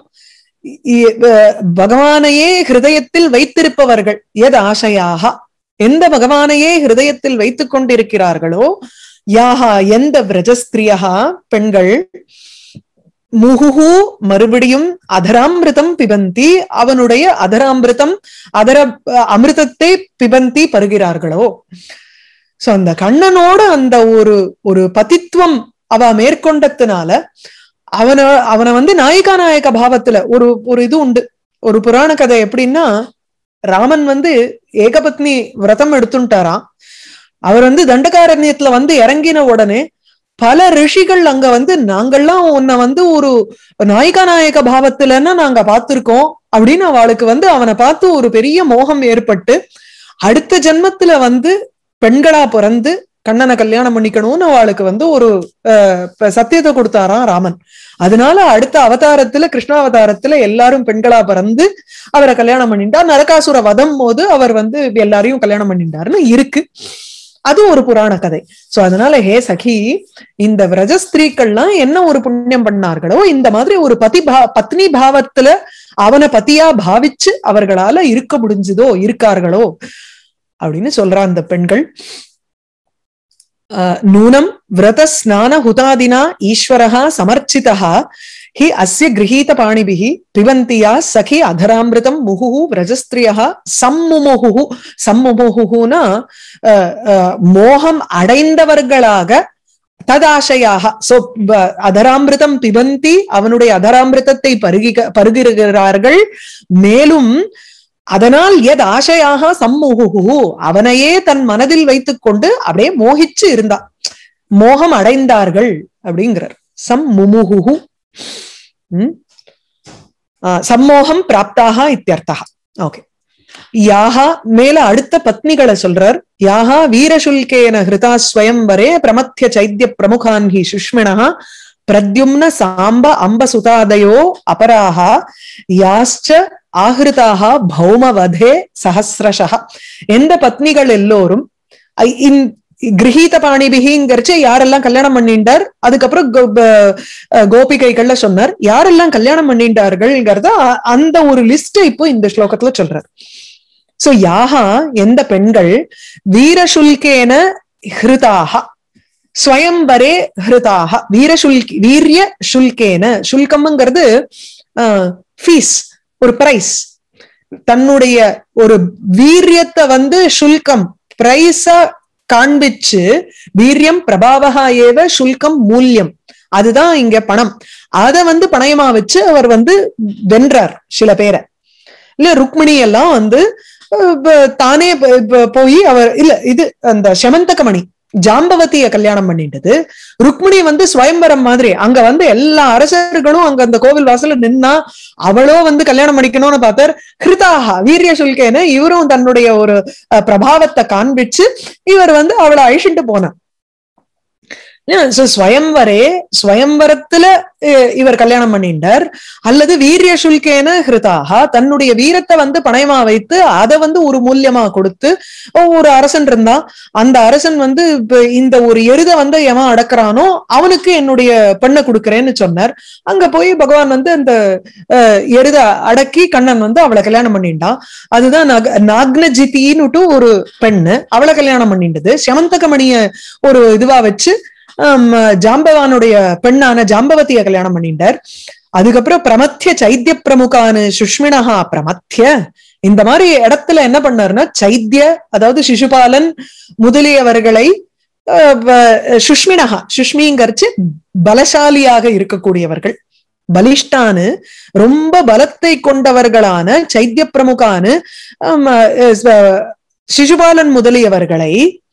பகவானையே ஹிருதயத்தில் வைத்திருப்பவர்கள் எது ஆசையாக எந்த பகவானையே ஹிருதயத்தில் வைத்துக் கொண்டிருக்கிறார்களோ யாகா எந்த விரஜஸ்திரியா பெண்கள் முகுகு மறுபடியும் அதராமிருதம் பிபந்தி அவனுடைய அதராமிருதம் அதர அமிர்தத்தை பிபந்தி பருகிறார்களோ சோ அந்த கண்ணனோட அந்த ஒரு ஒரு பதித்துவம் அவ மேற்கொண்டதுனால அவன அவனை வந்து நாயிகா நாயக பாவத்துல ஒரு ஒரு இது உண்டு ஒரு புராண கதை எப்படின்னா ராமன் வந்து ஏகபத்னி விரதம் எடுத்துட்டாராம் அவர் வந்து தண்டகாரண்யத்துல வந்து இறங்கின உடனே பல ரிஷிகள் அங்க வந்து நாங்கள்லாம் உன்னை வந்து ஒரு நாயிகா நாயக பாவத்துலன்னா நாங்க பார்த்திருக்கோம் அப்படின்னு அவளுக்கு வந்து அவனை பார்த்து ஒரு பெரிய மோகம் ஏற்பட்டு அடுத்த ஜென்மத்துல வந்து பெண்களா பிறந்து கண்ணனை கல்யாணம் பண்ணிக்கணும்னு அவளுக்கு வந்து ஒரு சத்தியத்தை கொடுத்தாராம் ராமன் அதனால அடுத்த அவதாரத்துல கிருஷ்ணாவதாரத்துல எல்லாரும் பெண்களா பிறந்து அவரை கல்யாணம் பண்ணிட்டார் நரகாசுர வதம் போது அவர் வந்து எல்லாரையும் கல்யாணம் பண்ணிட்டாருன்னு இருக்கு அது ஒரு புராண கதை சோ அதனால ஹே சகி இந்த விரஜஸ்திரீக்கள்லாம் என்ன ஒரு புண்ணியம் பண்ணார்களோ இந்த மாதிரி ஒரு பதி பா பத்னி பாவத்துல அவனை பத்தியா பாவிச்சு அவர்களால இருக்க முடிஞ்சதோ இருக்கார்களோ அப்படின்னு சொல்றா அந்த பெண்கள் நூனம் விரத ஸ்நான ஹுதாதினா ஈஸ்வரஹா சமர்ச்சிதா ஹி அஸ்ய கிரகீத பாணிபிகி பிவந்தியா சகி அதராமிருதம் முகுஹு விரஜஸ்திரியா சம்முமுகு சம்முமுகுனா மோகம் அடைந்தவர்களாக ததாசையாக சோ அதராமிருதம் பிபந்தி அவனுடைய அதராமிருதத்தை பருகி பருகிறார்கள் மேலும் அதனால் எத் ஆசையாக சம்முகு அவனையே தன் மனதில் வைத்துக் கொண்டு அப்படியே மோகிச்சு இருந்தான் மோகம் அடைந்தார்கள் அப்படிங்கிறார் சம் முமுகு சம்மோகம் பிராப்தாக இத்தியர்த்தா ஓகே யாகா மேல அடுத்த பத்னிகளை சொல்றார் யாகா வீரசுல்கேன ஹிருதா ஸ்வயம்பரே பிரமத்திய சைத்திய பிரமுகான் ஹி சுஷ்மிணா பிரத்யும்ன சாம்ப அம்ப சுதாதயோ அபராஹா யாஸ்ச ஆகிருதாக பௌமவதே சஹசிரஷா எந்த பத்னிகள் எல்லோரும் கிரகீத பாணிபிகிங்கிறச்சு யாரெல்லாம் கல்யாணம் பண்ணிட்டார் அதுக்கப்புறம் கோபிகைகள்ல சொன்னார் யாரெல்லாம் கல்யாணம் பண்ணிட்டார்கள்ங்கிறத அந்த ஒரு லிஸ்ட் இப்போ இந்த ஸ்லோகத்துல சொல்றார் சோ யாகா எந்த பெண்கள் வீரசுல்கேன ஹிருதாக ஸ்வயம்பரே ஹிருதாக வீரசுல்கி வீரிய சுல்கேன சுல்கம்ங்கிறது ஃபீஸ் ஒரு பிரைஸ் தன்னுடைய ஒரு வீரியத்தை வந்து சுல்கம் பிரைஸா காண்பிச்சு வீரியம் பிரபாவகா ஏவ சுல்கம் மூல்யம் அதுதான் இங்க பணம் அத வந்து பணயமா வச்சு அவர் வந்து வென்றார் சில பேரை இல்ல ருக்மிணி எல்லாம் வந்து தானே போய் அவர் இல்ல இது அந்த செமந்தகமணி ஜாம்பவதிய கல்யாணம் பண்ணிட்டது ருக்மிணி வந்து ஸ்வயம்பரம் மாதிரி அங்க வந்து எல்லா அரசர்களும் அங்க அந்த கோவில் வாசல்ல நின்னா அவளோ வந்து கல்யாணம் பண்ணிக்கணும்னு பார்த்தார் ஹிருதாகா வீரிய சுல்கேன இவரும் தன்னுடைய ஒரு பிரபாவத்தை காண்பிச்சு இவர் வந்து அவளை அழிச்சுட்டு போனார் ஸ்வயம்பரே ஸ்வயம்பரத்துல இவர் கல்யாணம் பண்ணிட்டார் அல்லது வீரிய சுல்கேன ஹிருதாக தன்னுடைய வீரத்தை வந்து பணயமா வைத்து அதை வந்து ஒரு மூலியமா கொடுத்து ஒரு அரசன் இருந்தா அந்த அரசன் வந்து இந்த ஒரு எருத வந்து எவன் அடக்குறானோ அவனுக்கு என்னுடைய பெண்ணை கொடுக்கறேன்னு சொன்னார் அங்க போய் பகவான் வந்து அந்த எருத அடக்கி கண்ணன் வந்து அவளை கல்யாணம் பண்ணிட்டான் அதுதான் நாக்னஜித்தின்னுட்டு ஒரு பெண்ணு அவளை கல்யாணம் பண்ணிட்டது செமந்தகமணிய ஒரு இதுவா வச்சு ஜாம்பவானுடைய பெண்ணான ஜாம்பவதிய கல்யாணம் பண்ணிட்டார் அதுக்கப்புறம் பிரமத்திய சைத்திய பிரமுகானு சுஷ்மினஹா பிரமத்திய இந்த மாதிரி இடத்துல என்ன பண்ணாருன்னா சைத்திய அதாவது சிசுபாலன் முதலியவர்களை சுஷ்மினஹா சுஷ்மிங்கரிச்சு பலசாலியாக இருக்கக்கூடியவர்கள் பலிஷ்டானு ரொம்ப பலத்தை கொண்டவர்களான சைத்திய பிரமுகானு சிசுபாலன் முதலியவர்களை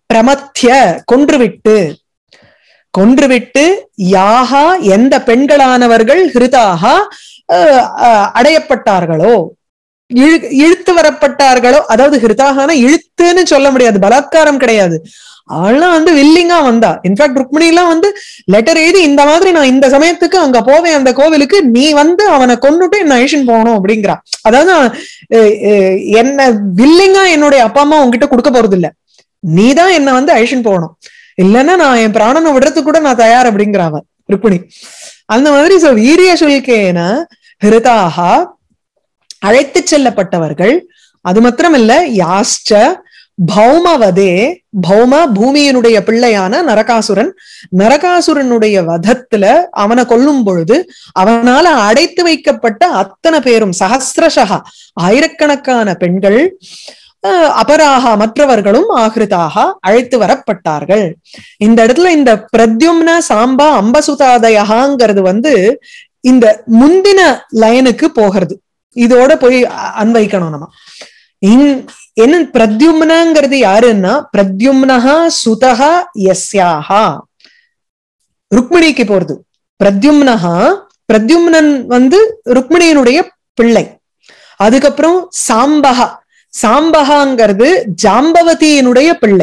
பிரமத்திய கொன்றுவிட்டு கொன்றுவிட்டு யாகா எந்த பெண்களானவர்கள் ஹிருதாக அஹ், அஹ், அடையப்பட்டார்களோ இழு இழுத்து வரப்பட்டார்களோ அதாவது ஹிருதாகான இழுத்துன்னு சொல்ல முடியாது பலாத்காரம் கிடையாது அவள்லாம் வந்து வில்லிங்கா வந்தா இன்ஃபேக்ட் ருக்மிணி எல்லாம் வந்து லெட்டர் எழுதி இந்த மாதிரி நான் இந்த சமயத்துக்கு அங்க போவேன் அந்த கோவிலுக்கு நீ வந்து அவனை கொன்னுட்டு என்ன அழிஷன் போகணும் அப்படிங்கிறா அதாவது அஹ், அஹ், என்ன வில்லிங்கா என்னுடைய அப்பா அம்மா உங்ககிட்ட கொடுக்க போறது இல்ல நீதான் என்ன வந்து அழிஷன் போகணும் இல்லைன்னா நான் என் பிராணனை விடுறதுக்கு கூட நான் தயார் அப்படிங்கிற அவன் ருக்மிணி அந்த மாதிரி சோ வீரிய சுல்கேன ஹிருதாகா அழைத்து செல்லப்பட்டவர்கள் அது மாத்திரமில்ல யாஸ்ச பௌமவதே பௌம பூமியினுடைய பிள்ளையான நரகாசுரன் நரகாசுரனுடைய வதத்துல அவனை கொல்லும் பொழுது அவனால அடைத்து வைக்கப்பட்ட அத்தனை பேரும் சஹசிரஷகா ஆயிரக்கணக்கான பெண்கள் அஹ், அபராகா மற்றவர்களும் ஆகிருதாக அழைத்து வரப்பட்டார்கள் இந்த இடத்துல இந்த பிரத்யும்ன சாம்பா அம்பசுதாதயகாங்கிறது வந்து இந்த முந்தின லைனுக்கு போகிறது இதோட போய் அ- அன்வைக்கணும் நம்ம இன்- என்ன பிரத்யும்னங்கிறது யாருன்னா பிரத்யும்னஹா சுதஹா யஸ்யாஹா ருக்மிணிக்கு போறது பிரத்யும்னஹா பிரத்யும்னன் வந்து ருக்மிணியினுடைய பிள்ளை அதுக்கப்புறம் சாம்பகா சாம்பகாங்கிறது ஜாம்பவதியினுடைய பிள்ளை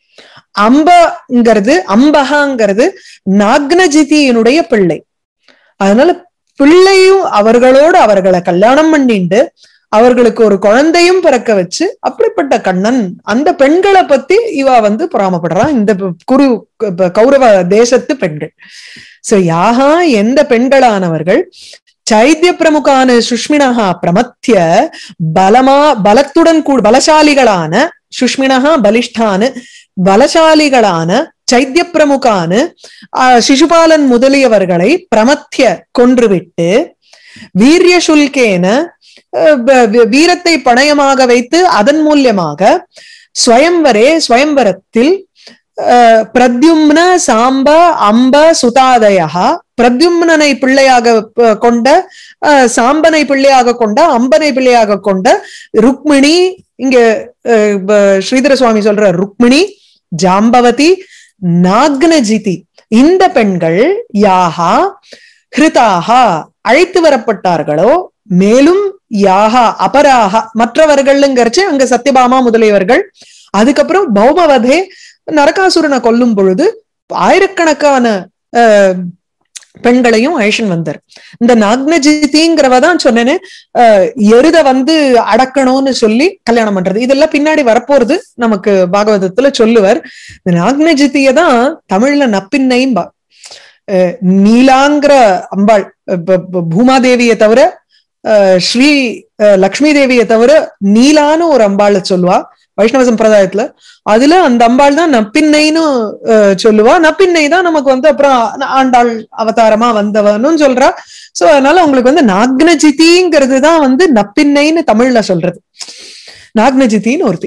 அம்பங்கிறது அம்பகாங்கிறது நாக்னஜிதியினுடைய பிள்ளை அதனால பிள்ளையும் அவர்களோடு அவர்களை கல்யாணம் பண்ணிண்டு அவர்களுக்கு ஒரு குழந்தையும் பிறக்க வச்சு அப்படிப்பட்ட கண்ணன் அந்த பெண்களை பத்தி இவ வந்து பொறாமப்படுறான் இந்த ப- குரு ப- கௌரவ தேசத்து பெண்கள் சோ யாகா எந்த பெண்களானவர்கள் சைத்திய பிரமுகான சுஷ்மினகா பிரமத்திய பலமா பலத்துடன் கூ பலசாலிகளான சுஷ்மினகா பலிஷ்டானு பலசாலிகளான சைத்திய பிரமுகானு ஆஹ், சிசுபாலன் முதலியவர்களை பிரமத்திய கொன்றுவிட்டு வீரிய சுல்கேன அஹ், வ- வ- வீரத்தை பணயமாக வைத்து அதன் மூலியமாக ஸ்வயம்வரே ஸ்வயம்வரத்தில் அஹ், பிரத்யும்ன சாம்ப அம்ப சுதாதயா பிரத்யும்னனை பிள்ளையாக ப- கொண்ட அஹ், சாம்பனை பிள்ளையாக கொண்ட அம்பனை பிள்ளையாக கொண்ட ருக்மிணி இங்க அஹ், ப- ஸ்ரீதர சுவாமி சொல்ற ருக்மிணி ஜாம்பவதி நாக்னஜிதி இந்த பெண்கள் யாகா ஹிருதாகா அழைத்து வரப்பட்டார்களோ மேலும் யாகா அபராகா மற்றவர்கள்ங்கிறச்சு அங்க சத்யபாமா முதலியவர்கள் அதுக்கப்புறம் பௌமவதே நரகாசுரனை கொல்லும் பொழுது ஆயிரக்கணக்கான அஹ், பெண்களையும் அழிஷன் வந்தார் இந்த நாக்னஜிதிங்கிறவ தான் சொன்னேனே அஹ், எருத வந்து அடக்கணும்னு சொல்லி கல்யாணம் பண்றது இதெல்லாம் பின்னாடி வரப்போறது நமக்கு பாகவதத்துல சொல்லுவர் இந்த நாக்னஜித்திய தான் தமிழ்ல நப்பின்னைம்பா அஹ், நீலாங்கிற அம்பாள் ப- ப- பூமாதேவியை தவிர அஹ், ஸ்ரீ அஹ், லக்ஷ்மி தேவியை தவிர நீலான்னு ஒரு அம்பாளை சொல்லுவா வைஷ்ணவ சம்பிரதாயத்துல அதுல அந்த அம்பாள் தான் நப்பின்னைன்னு அஹ், சொல்லுவா நப்பின்னை தான் நமக்கு வந்து அப்புறம் ஆ- ஆண்டாள் அவதாரமா வந்தவனும் சொல்றா சோ அதனால உங்களுக்கு வந்து நாக்னஜிதிங்கிறது தான் வந்து நப்பின்னைன்னு தமிழ்ல சொல்றது நாக்னஜித்தின்னு ஒருத்தி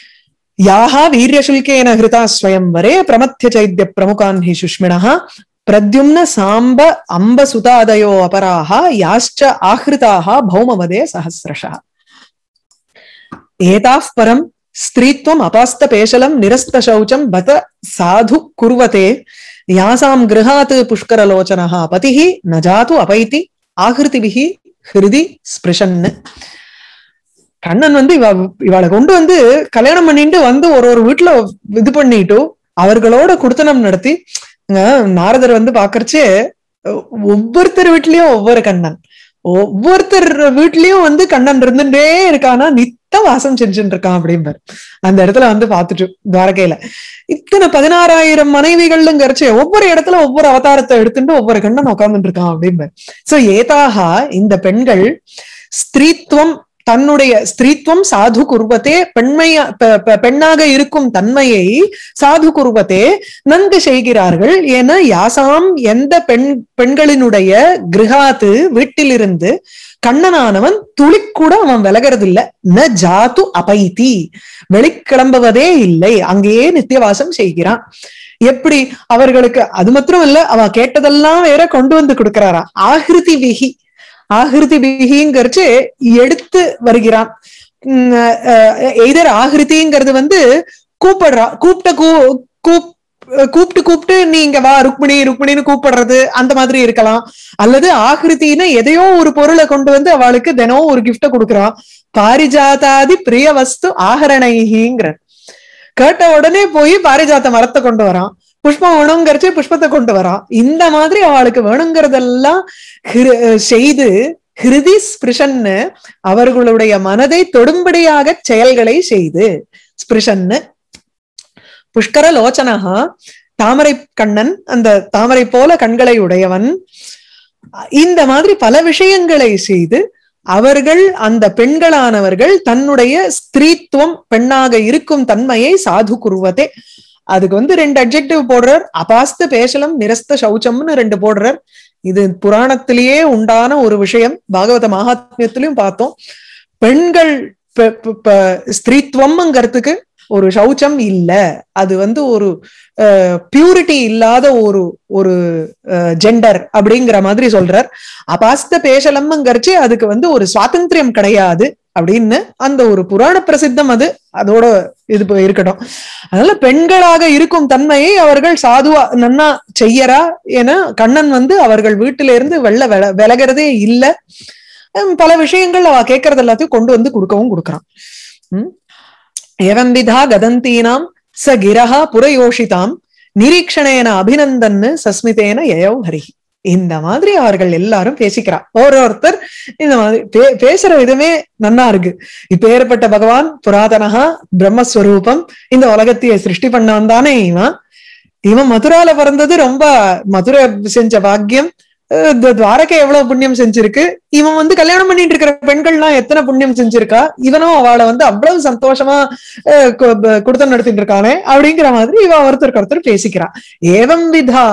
யாஹா வீரியசுல்கேன ஹிருதா ஸ்வயம்வரே பிரமத்திய சைத்ய பிரமுகான் ஹி சுஷ்மிணः பிரத்யும்ன சாம்ப அம்ப சுதாதயோ அபராக யாश्च ஆஹிருதாக பௌமவதே சஹசிரஷः ஏதாஃப் பரம் ஸ்திரீத்வம் அபாஸ்த பேஷலம் நிரஸ்த சௌச்சம் பத சாது குர்வதே யாசாம் கிருஹாத் புஷ்கரலோச்சனः பதிஹி ந ஜாது அபைதி ஆகிருதிபிஹி ஹிருதி ஸ்பிருஷன்னு கண்ணன் வந்து இவ இவளை கொண்டு வந்து கல்யாணம் பண்ணிட்டு வந்து ஒரு ஒரு வீட்டுல இது பண்ணிட்டு அவர்களோட குடுத்தனம் நடத்தி இங்க நாரதர் வந்து பாக்குறச்சே ஒவ்வொருத்தர் வீட்லயும் ஒவ்வொரு கண்ணன் ஒவ்வொருத்தர் வீட்லயும் வந்து கண்ணன் இருந்துட்டே இருக்கானா நித்த வாசம் செஞ்சுட்டு இருக்கான் அப்படிம்பார் அந்த இடத்துல வந்து பாத்துட்டு துவாரகையில இத்தனை பதினாறாயிரம் மனைவிகள்ங்கிறச்சே ஒவ்வொரு இடத்துல ஒவ்வொரு அவதாரத்தை எடுத்துட்டு ஒவ்வொரு கண்ணன் உட்கார்ந்துட்டு இருக்கான் அப்படிம்பார் சோ ஏதாக இந்த பெண்கள் ஸ்திரீத்துவம் தன்னுடைய ஸ்திரீத்துவம் சாது குருவத்தே பெண்மையா பெ- பெ- பெண்ணாக இருக்கும் தன்மையை சாது குருவத்தே நன்கு செய்கிறார்கள் என யாசாம் எந்த பெண் பெண்களினுடைய கிரகாத்து வீட்டிலிருந்து கண்ணனானவன் துளிக்கூட அவன் விலகிறது இல்ல ந ஜாத்து அபைதி வெளிக்கிளம்புவதே இல்லை அங்கேயே நித்தியவாசம் செய்கிறான் எப்படி அவர்களுக்கு அது மாத்திரம் இல்ல அவ கேட்டதெல்லாம் வேற கொண்டு வந்து கொடுக்கிறாரா ஆகிருதி விகி ஆகிருதி பிகிங்கிறச்சு எடுத்து வருகிறான் எய்தர் ஆகிருதிங்கிறது வந்து கூப்பிடுறா கூப்பிட்ட கூ கூப் கூப்பிட்டு கூப்பிட்டு நீ இங்க வா ருக்மிணி ருக்மிணின்னு கூப்பிடுறது அந்த மாதிரி இருக்கலாம் அல்லது ஆகிருத்தின்னு எதையோ ஒரு பொருளை கொண்டு வந்து அவளுக்கு தினம் ஒரு கிஃப்ட கொடுக்குறான் பாரிஜாதாதி பிரிய வஸ்து ஆகரணைகிங்கிற கேட்ட உடனே போய் பாரிஜாத்த மரத்தை கொண்டு வரான் புஷ்பம் வேணுங்கிறச்சு புஷ்பத்தை கொண்டு வரான் இந்த மாதிரி அவளுக்கு வேணுங்கிறதெல்லாம் செய்து ஹிருதி ஸ்பிருஷன்னு அவர்களுடைய மனதை தொடும்படியாக செயல்களை செய்து ஸ்பிருஷன்னு புஷ்கர லோச்சனகா தாமரை கண்ணன் அந்த தாமரை போல கண்களை உடையவன் இந்த மாதிரி பல விஷயங்களை செய்து அவர்கள் அந்த பெண்களானவர்கள் தன்னுடைய ஸ்திரீத்துவம் பெண்ணாக இருக்கும் தன்மையை சாது குருவதே அதுக்கு வந்து ரெண்டு அப்ஜெக்டிவ் போடுறார் அபாஸ்த பேசலம் நிரஸ்த சௌச்சம்னு ரெண்டு போடுறார் இது புராணத்திலேயே உண்டான ஒரு விஷயம் பாகவத மகாத்மியத்திலையும் பார்த்தோம் பெண்கள் ஸ்திரீத்துவம்ங்கிறதுக்கு ஒரு சௌச்சம் இல்ல அது வந்து ஒரு பியூரிட்டி இல்லாத ஒரு ஒரு ஜெண்டர் அப்படிங்கிற மாதிரி சொல்றார் அபாஸ்த பேசலம்ங்கிறச்சு அதுக்கு வந்து ஒரு சுவாதந்திரியம் கிடையாது அப்படின்னு அந்த ஒரு புராண பிரசித்தம் அது அதோட இது இருக்கட்டும் அதனால பெண்களாக இருக்கும் தன்மையை அவர்கள் சாதுவா நன்னா செய்யறா என கண்ணன் வந்து அவர்கள் வீட்டில இருந்து வெள்ள வில விலகிறதே இல்லை பல விஷயங்கள் அவ கேட்கறது எல்லாத்தையும் கொண்டு வந்து கொடுக்கவும் கொடுக்குறான் உம் ஏவம் விதா கதந்தீனாம் ச கிரஹா புறயோஷிதாம் நிரீக்ஷணேன அபிநந்தன்னு சஸ்மிதேன யயவ் ஹரி இந்த மாதிரி அவர்கள் எல்லாரும் பேசிக்கிறா ஒருத்தர் இந்த மாதிரி பே பேசுற விதமே நன்னா இருக்கு இப்ப ஏற்பட்ட பகவான் புராதனகா பிரம்மஸ்வரூபம் இந்த உலகத்தைய சிருஷ்டி பண்ணவன் தானே இவன் இவன் மதுரால பிறந்தது ரொம்ப மதுரை செஞ்ச பாக்கியம் துவாரகை எவ்வளவு புண்ணியம் செஞ்சிருக்கு இவன் வந்து கல்யாணம் பண்ணிட்டு இருக்கிற பெண்கள்லாம் எத்தனை புண்ணியம் செஞ்சிருக்கா இவனும் அவளை வந்து அவ்வளவு சந்தோஷமா குடுத்தம் நடத்திட்டு இருக்கானே அப்படிங்கிற மாதிரி இவன் ஒருத்தருக்கு ஒருத்தர் பேசிக்கிறான் ஏவம் விதா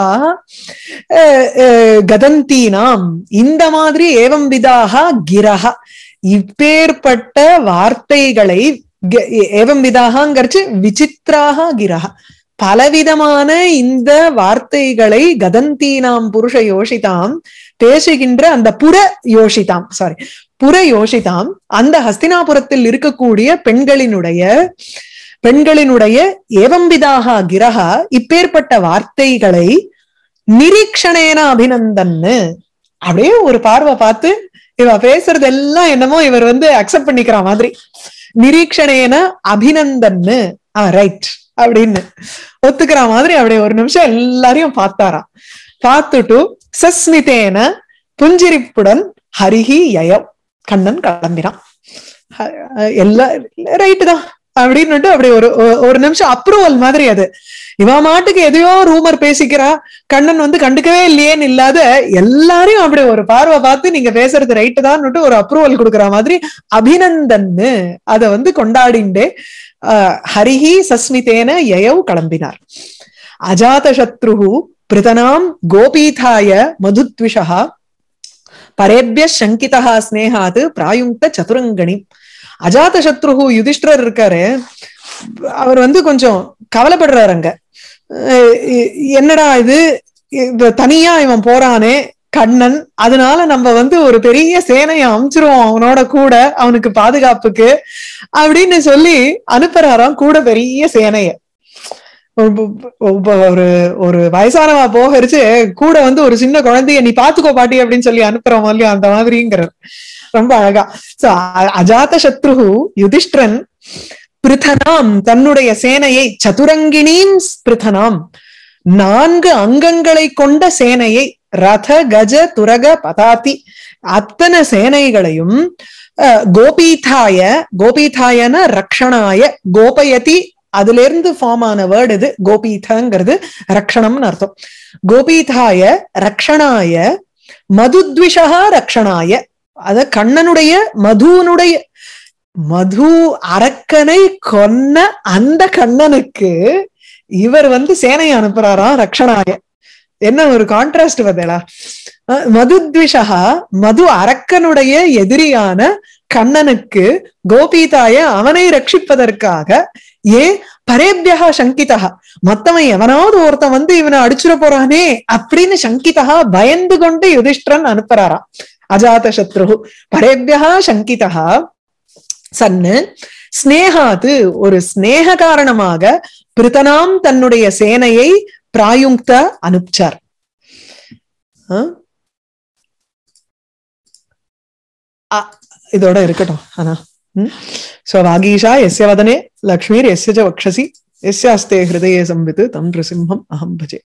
கதந்தீனாம் இந்த மாதிரி ஏவம் விதாக கிரஹா இப்பேற்பட்ட வார்த்தைகளை ஏவம் விதாகங்கிறச்சு விசித்ராக கிரஹா பலவிதமான இந்த வார்த்தைகளை கதந்தீனாம் புருஷ யோசிதாம் பேசுகின்ற அந்த புற யோசிதாம் சாரி புற யோசிதாம் அந்த ஹஸ்தினாபுரத்தில் இருக்கக்கூடிய பெண்களினுடைய பெண்களினுடைய ஏவம்பிதாக கிரகா இப்பேற்பட்ட வார்த்தைகளை நிரீக்ஷணேன அபிநந்தன்னு அப்படியே ஒரு பார்வை பார்த்து இவ பேசுறது எல்லாம் என்னமோ இவர் வந்து அக்செப்ட் பண்ணிக்கிற மாதிரி நிரீக்ஷணேன அபிநந்தன்னு ஆ ரைட் அப்படின்னு ஒத்துக்கிற மாதிரி அப்படியே ஒரு நிமிஷம் எல்லாரையும் பார்த்தாராம் பார்த்துட்டு சஸ்மிதேன புஞ்சிரிப்புடன் ஹரிஹி யயவ் கண்ணன் கிளம்பினான் எல்லா ரைட்டு தான் அப்படின்னு அப்படி ஒரு ஒரு நிமிஷம் அப்ரூவல் மாதிரி அது இவ மாட்டுக்கு எதையோ ரூமர் பேசிக்கிறா கண்ணன் வந்து கண்டுக்கவே இல்லையேன்னு இல்லாத எல்லாரையும் அப்படி ஒரு பார்வை பார்த்து நீங்க பேசுறது ரைட்டு தான் ஒரு அப்ரூவல் கொடுக்குற மாதிரி அபிநந்தன்னு அதை வந்து கொண்டாடிண்டே ஹரிஹி சஸ்மிதேன யயவ் கிளம்பினார் அஜாத சத்ரு பிருதனாம் கோபீதாய மதுத்விஷா பரேபிய சங்கிதா ஸ்னேகாது பிராயுங்க சதுரங்கணி அஜாத சத்ரு யுதிஷ்டர் இருக்காரு அவர் வந்து கொஞ்சம் கவலைப்படுறாரு அங்க என்னடா இது தனியா இவன் போறானே கண்ணன் அதனால நம்ம வந்து ஒரு பெரிய சேனையை அமைச்சிருவோம் அவனோட கூட அவனுக்கு பாதுகாப்புக்கு அப்படின்னு சொல்லி அனுப்புறாராம் கூட பெரிய சேனைய ஒரு ஒரு வயசானவா போகரிச்சு கூட வந்து ஒரு சின்ன குழந்தைய நீ பாத்துக்கோ பாட்டி அப்படின்னு சொல்லி அனுப்புறோம் இல்லையா அந்த மாதிரிங்கிறார் ரொம்ப அழகா சோ அஜாத சத்ரு யுதிஷ்டிரன் பிருத்தனாம் தன்னுடைய சேனையை சதுரங்கிணீம் பிருத்தனாம் நான்கு அங்கங்களை கொண்ட சேனையை ரத கஜ துரக பதாதி அத்தனை சேனைகளையும் கோபீதாய கோபீதாயன ரக்ஷணாய கோபயதி அதுல இருந்து ஃபார்ம் ஆன வேர்டு இது கோபீதங்கிறது ரக்ஷணம்னு அர்த்தம் கோபீதாய ரக்ஷணாய மதுத்விஷா ரக்ஷணாய அத கண்ணனுடைய மதுனுடைய மது அரக்கனை கொன்ன அந்த கண்ணனுக்கு இவர் வந்து சேனையை அனுப்புறாராம் ரக்ஷணாய என்ன ஒரு கான்ட்ராஸ்ட் பதிலா மதுத்விஷா மது அரக்கனுடைய எதிரியான கண்ணனுக்கு கோபீதாய அவனை ரட்சிப்பதற்காக ஏன் பரேபியா சங்கிதா மத்தவன் எவனாவது ஒருத்தன் வந்து இவனை அடிச்சுட போறானே அப்படின்னு சங்கிதா பயந்து கொண்டு யுதிஷ்டிரன் அனுப்புறாராம் அஜாத சத்ரு பரேபியா சங்கிதா சன்னு ஸ்னேகாது ஒரு ஸ்னேக காரணமாக பிரித்தனாம் தன்னுடைய சேனையை பிராயுக்த அனுப்பிச்சார் ஆ? அ- இதோட இருக்கட்டும் ஆனா சோ வாகீஷா எஸ்ய வதனே லக்ஷ்மீர் எஸ்ய ச வக்ஷசி எஸ்யாஸ்தே ஹிருதயே சம்பித்து தம் நிருசிம்ஹம் அகம் பஜே